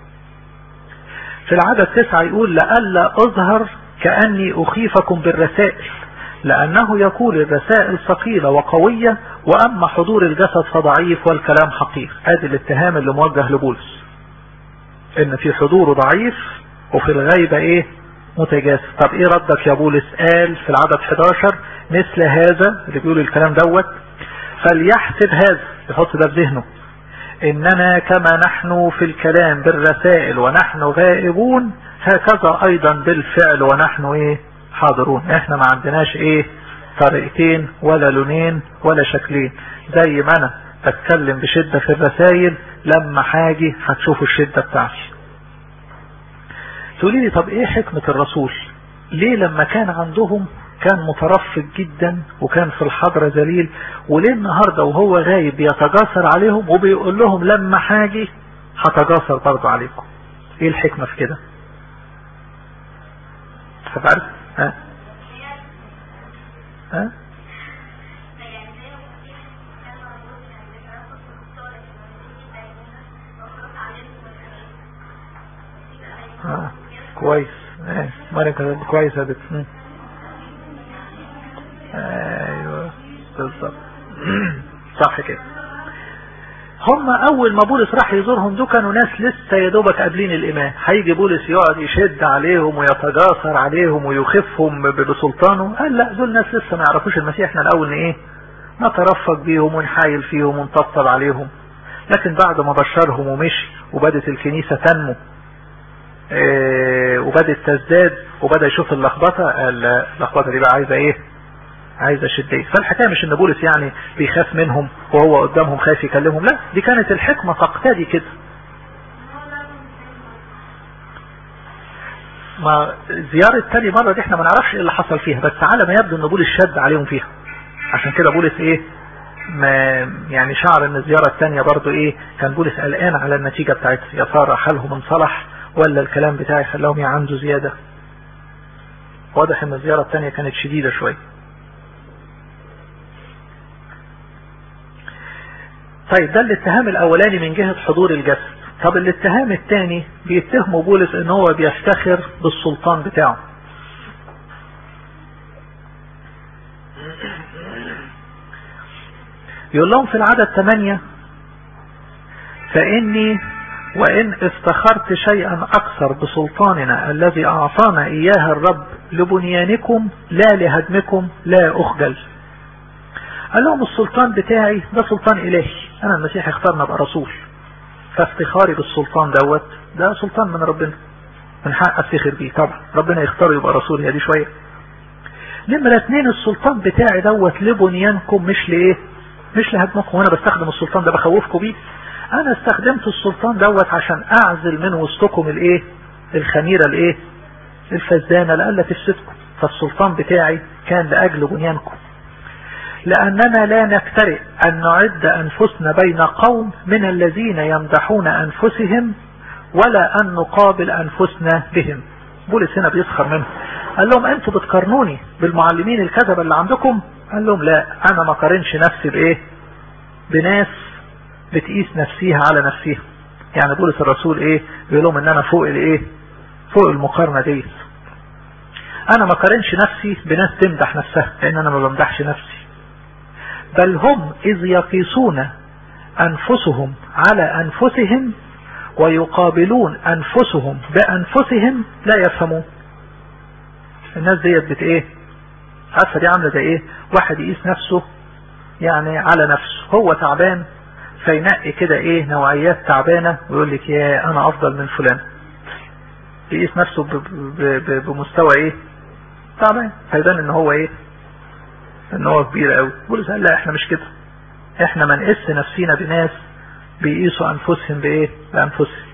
في العدد تسعة يقول لألا أظهر كأني أخيفكم بالرسائل لأنه يقول الرسائل ثقيلة وقوية وأما حضور الجسد فضعيف والكلام حقير ادي الاتهام اللي موجه لبولس ان في حضوره ضعيف وفي الغيبة ايه متجاسس طب ايه ردك يا بولس قال في العدد 11 مثل هذا اللي بيقول الكلام دوت فليحسب هذا يحط ده في ذهنه اننا كما نحن في الكلام بالرسائل ونحن غائبون هكذا ايضا بالفعل ونحن ايه حاضرون احنا ما عندناش ايه طريقتين ولا لونين ولا شكلين زي ما انا بتكلم بشدة في الرسائل لما حاجي هتشوفوا الشدة بتاعتي تقولي لي طب ايه حكمة الرسول ليه لما كان عندهم كان مترفق جدا وكان في الحضرة ذليل وليه النهاردة وهو غايب بيتجاسر عليهم وبيقول لهم لما حاجي هتجاسر برضه عليكم ايه الحكمة في كده عارف ها ها آه. كويس ايه مرة كويس يا بت ايوه بالظبط صح كده هم اول ما بولس راح يزورهم دول كانوا ناس لسه يا دوبك قابلين الايمان هيجي بولس يقعد يشد عليهم ويتجاسر عليهم ويخفهم بسلطانه قال لا دول ناس لسه ما يعرفوش المسيح احنا الاول ايه نترفق بيهم ونحايل فيهم ونطبطب عليهم لكن بعد ما بشرهم ومشي وبدت الكنيسة تنمو اه وبدت تزداد وبدأ يشوف اللخبطة قال اللخبطة دي بقى عايزة ايه عايزة شدية فالحكاية مش ان بولس يعني بيخاف منهم وهو قدامهم خايف يكلمهم لا دي كانت الحكمة تقتدي كده ما زيارة تاني مرة دي احنا ما نعرفش ايه اللي حصل فيها بس على ما يبدو ان بولس شد عليهم فيها عشان كده بولس ايه ما يعني شعر ان الزيارة التانية برضو ايه كان بولس قلقان على النتيجة بتاعتها يا ترى حالهم انصلح ولا الكلام بتاعي خلاهم يعندوا زيادة واضح ان الزيارة التانية كانت شديدة شوية طيب ده الاتهام الاولاني من جهة حضور الجسد طب الاتهام الثاني بيتهموا بولس ان هو بيفتخر بالسلطان بتاعه يقول لهم في العدد 8 فإني وإن افتخرت شيئا أكثر بسلطاننا الذي أعطانا إياه الرب لبنيانكم لا لهدمكم لا أخجل قال لهم السلطان بتاعي ده سلطان إلهي أنا المسيح اختارنا أبقى رسول فافتخاري بالسلطان دوت ده سلطان من ربنا من حق افتخر بيه طبعا ربنا يختاره يبقى رسول هي دي شوية نمرة اتنين السلطان بتاعي دوت لبنيانكم مش لايه مش لهدمكم وانا بستخدم السلطان ده بخوفكم بيه انا استخدمت السلطان دوت عشان اعزل من وسطكم الايه الخميرة الايه الفزانة لألا تفسدكم فالسلطان بتاعي كان لأجل بنيانكم لأننا لا نفترئ أن نعد أنفسنا بين قوم من الذين يمدحون أنفسهم ولا أن نقابل أنفسنا بهم بولس هنا بيسخر منهم قال لهم أنتوا بتقارنوني بالمعلمين الكذبة اللي عندكم قال لهم لا أنا ما قارنش نفسي بإيه بناس بتقيس نفسيها على نفسيها يعني بولس الرسول إيه بيقول لهم إن أنا فوق الإيه فوق المقارنة دي أنا ما قارنش نفسي بناس تمدح نفسها لأن أنا ما بمدحش نفسي بل هم إذ يقيسون أنفسهم على أنفسهم ويقابلون أنفسهم بأنفسهم لا يفهمون الناس ديت بت ايه عارفة دي عاملة زي ايه واحد يقيس نفسه يعني على نفسه هو تعبان فينقي كده ايه نوعيات تعبانة ويقول لك يا انا افضل من فلان يقيس نفسه ب ب ب بمستوى ايه تعبان فيبان ان هو ايه ان هو كبير قوي بولس قال لا احنا مش كده احنا ما نقيس نفسينا بناس بيقيسوا انفسهم بايه بانفسهم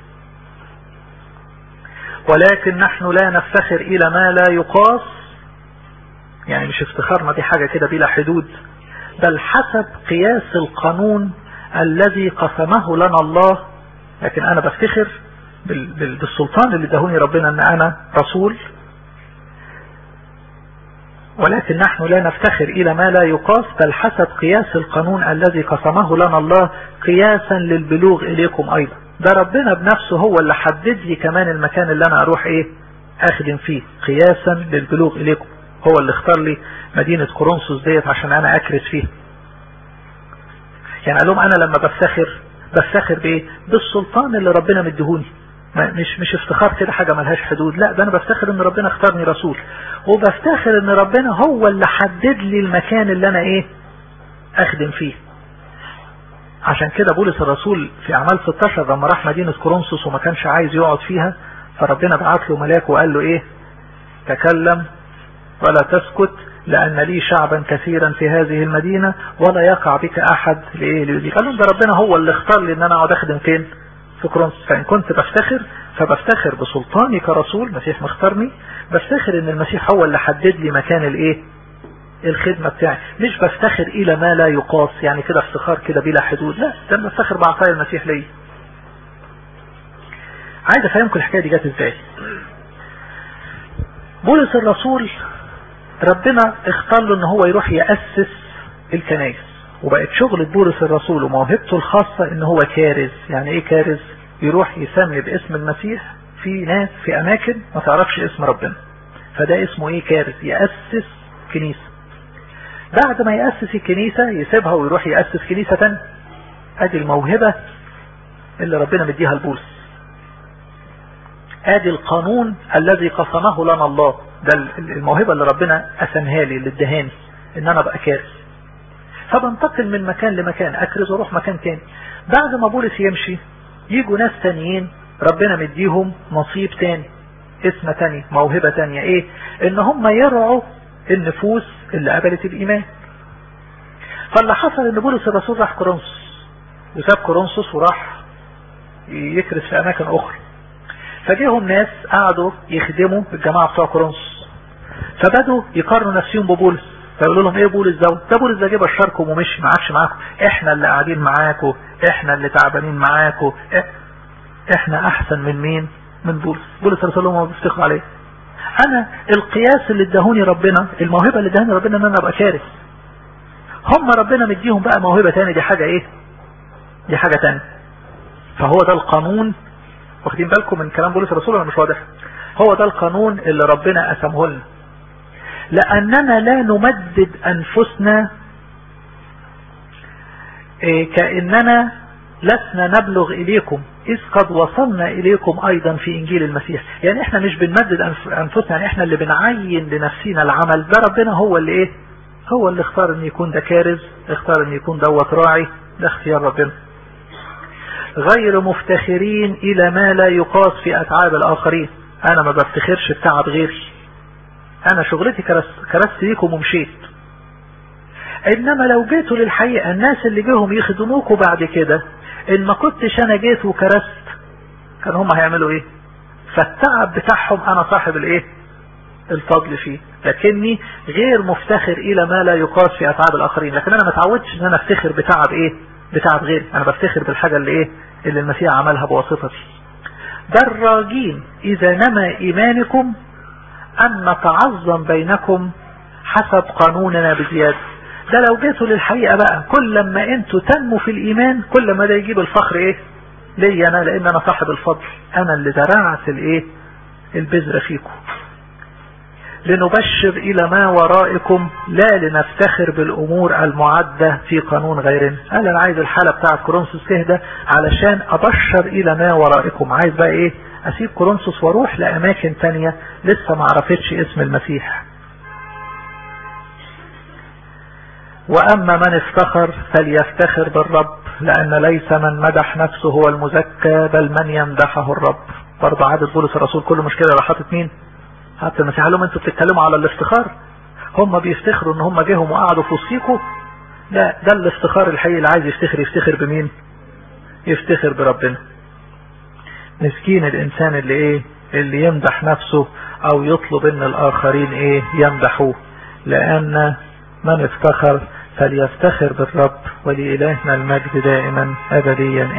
ولكن نحن لا نفتخر الى ما لا يقاس يعني مش افتخارنا دي حاجة كده بلا حدود بل حسب قياس القانون الذي قسمه لنا الله لكن انا بفتخر بالسلطان اللي دهوني ربنا ان انا رسول ولكن نحن لا نفتخر الى ما لا يقاس بل حسب قياس القانون الذي قسمه لنا الله قياسا للبلوغ اليكم ايضا ده ربنا بنفسه هو اللي حدد لي كمان المكان اللي انا اروح ايه اخدم فيه قياسا للبلوغ اليكم هو اللي اختار لي مدينة كورنثوس ديت عشان انا اكرس فيها يعني قال لهم انا لما بفتخر بفتخر بايه بالسلطان اللي ربنا مديهوني مش مش افتخار كده حاجة ملهاش حدود لا ده انا بفتخر ان ربنا اختارني رسول وبفتخر ان ربنا هو اللي حدد لي المكان اللي انا ايه اخدم فيه عشان كده بولس الرسول في اعمال 16 لما راح مدينة كورنثوس وما كانش عايز يقعد فيها فربنا بعت له ملاك وقال له ايه تكلم ولا تسكت لأن لي شعبا كثيرا في هذه المدينة ولا يقع بك أحد لإيه ليديك قال لهم ده ربنا هو اللي اختار لي ان انا اقعد اخدم فين في كورنثوس فإن كنت بفتخر فبفتخر بسلطاني كرسول المسيح مختارني بفتخر ان المسيح هو اللي حدد لي مكان الايه الخدمة بتاعي مش بفتخر الى ما لا يقاس يعني كده افتخار كده بلا حدود لا ده بفتخر بعطايا المسيح لي عايز افهمكم الحكاية دي جت ازاي بولس الرسول ربنا اختار له ان هو يروح يأسس الكنائس وبقت شغل بولس الرسول وموهبته الخاصة ان هو كارز يعني ايه كارز يروح يسمي باسم المسيح في ناس في اماكن ما تعرفش اسم ربنا فده اسمه ايه كارز يأسس كنيسة بعد ما يأسس الكنيسة يسيبها ويروح يأسس كنيسة تانية ادي الموهبة اللي ربنا مديها لبولس ادي القانون الذي قسمه لنا الله ده الموهبة اللي ربنا قسمها لي اللي ادهاني ان انا ابقى كارز فبنتقل من مكان لمكان اكرز واروح مكان تاني بعد ما بولس يمشي يجوا ناس تانيين ربنا مديهم نصيب تاني اسم تاني موهبة تانية ايه ان هم يرعوا النفوس اللي قبلت الايمان فاللي حصل ان بولس الرسول راح كورنثوس وساب كورنثوس وراح يكرس في اماكن اخرى فجيهم ناس قعدوا يخدموا الجماعة بتوع كورنثوس فبدوا يقارنوا نفسهم ببولس فيقولوا لهم ايه بولس ده ده بولس ده جه بشركم ومشي ما عادش معاكم احنا اللي قاعدين معاكم احنا اللي تعبانين معاكم احنا احسن من مين من بولس بولس رسول الله بيفتخروا عليه انا القياس اللي اداهوني ربنا الموهبة اللي اداهوني ربنا ان انا ابقى كارث هم ربنا مديهم بقى موهبة تاني دي حاجة ايه دي حاجة تانية فهو ده القانون واخدين بالكم من كلام بولس الرسول ولا مش واضح هو ده القانون اللي ربنا قسمه لنا لأننا لا نمدد أنفسنا إيه كأننا لسنا نبلغ إليكم إذ قد وصلنا إليكم أيضا في إنجيل المسيح يعني إحنا مش بنمدد أنفسنا يعني إحنا اللي بنعين لنفسنا العمل ده ربنا هو اللي إيه هو اللي اختار أن يكون ده كارز اختار أن يكون دوت راعي ده اختيار ربنا غير مفتخرين إلى ما لا يقاس في أتعاب الآخرين أنا ما بفتخرش بتعب غيري أنا شغلتي كرست ليكم ومشيت إنما لو جيتوا للحقيقة الناس اللي جيهم يخدموكوا بعد كده ان ما كنتش انا جيت وكرست كان هم هيعملوا ايه فالتعب بتاعهم انا صاحب الايه الفضل فيه لكني غير مفتخر الى ما لا يقاس في اتعاب الاخرين لكن انا ما اتعودتش ان انا افتخر بتعب ايه بتعب غيري انا بفتخر بالحاجة اللي ايه اللي المسيح عملها بواسطتي دراجين اذا نما ايمانكم ان نتعظم بينكم حسب قانوننا بزيادة ده لو جيتوا للحقيقة بقى كل ما انتوا تنموا في الايمان كل ما ده يجيب الفخر ايه ليا انا لان انا صاحب الفضل انا اللي زرعت الايه البذرة فيكم لنبشر الى ما ورائكم لا لنفتخر بالامور المعدة في قانون غيرنا قال انا عايز الحالة بتاعت كورنثوس تهدى علشان ابشر الى ما ورائكم عايز بقى ايه اسيب كورنثوس واروح لاماكن تانية لسه ما عرفتش اسم المسيح واما من افتخر فليفتخر بالرب لان ليس من مدح نفسه هو المزكى بل من يمدحه الرب برضه عادة بولس الرسول كل مشكلة راح حاطط مين حتى المسيح قال لهم انتوا بتتكلموا على الافتخار هم بيفتخروا ان هم جيهم وقعدوا في وسطيكوا لا ده الافتخار الحقيقي اللي عايز يفتخر يفتخر بمين يفتخر بربنا مسكين الانسان اللي ايه اللي يمدح نفسه او يطلب ان الاخرين ايه يمدحوه لان من افتخر فليفتخر بالرب ولإلهنا المجد دائما أبديا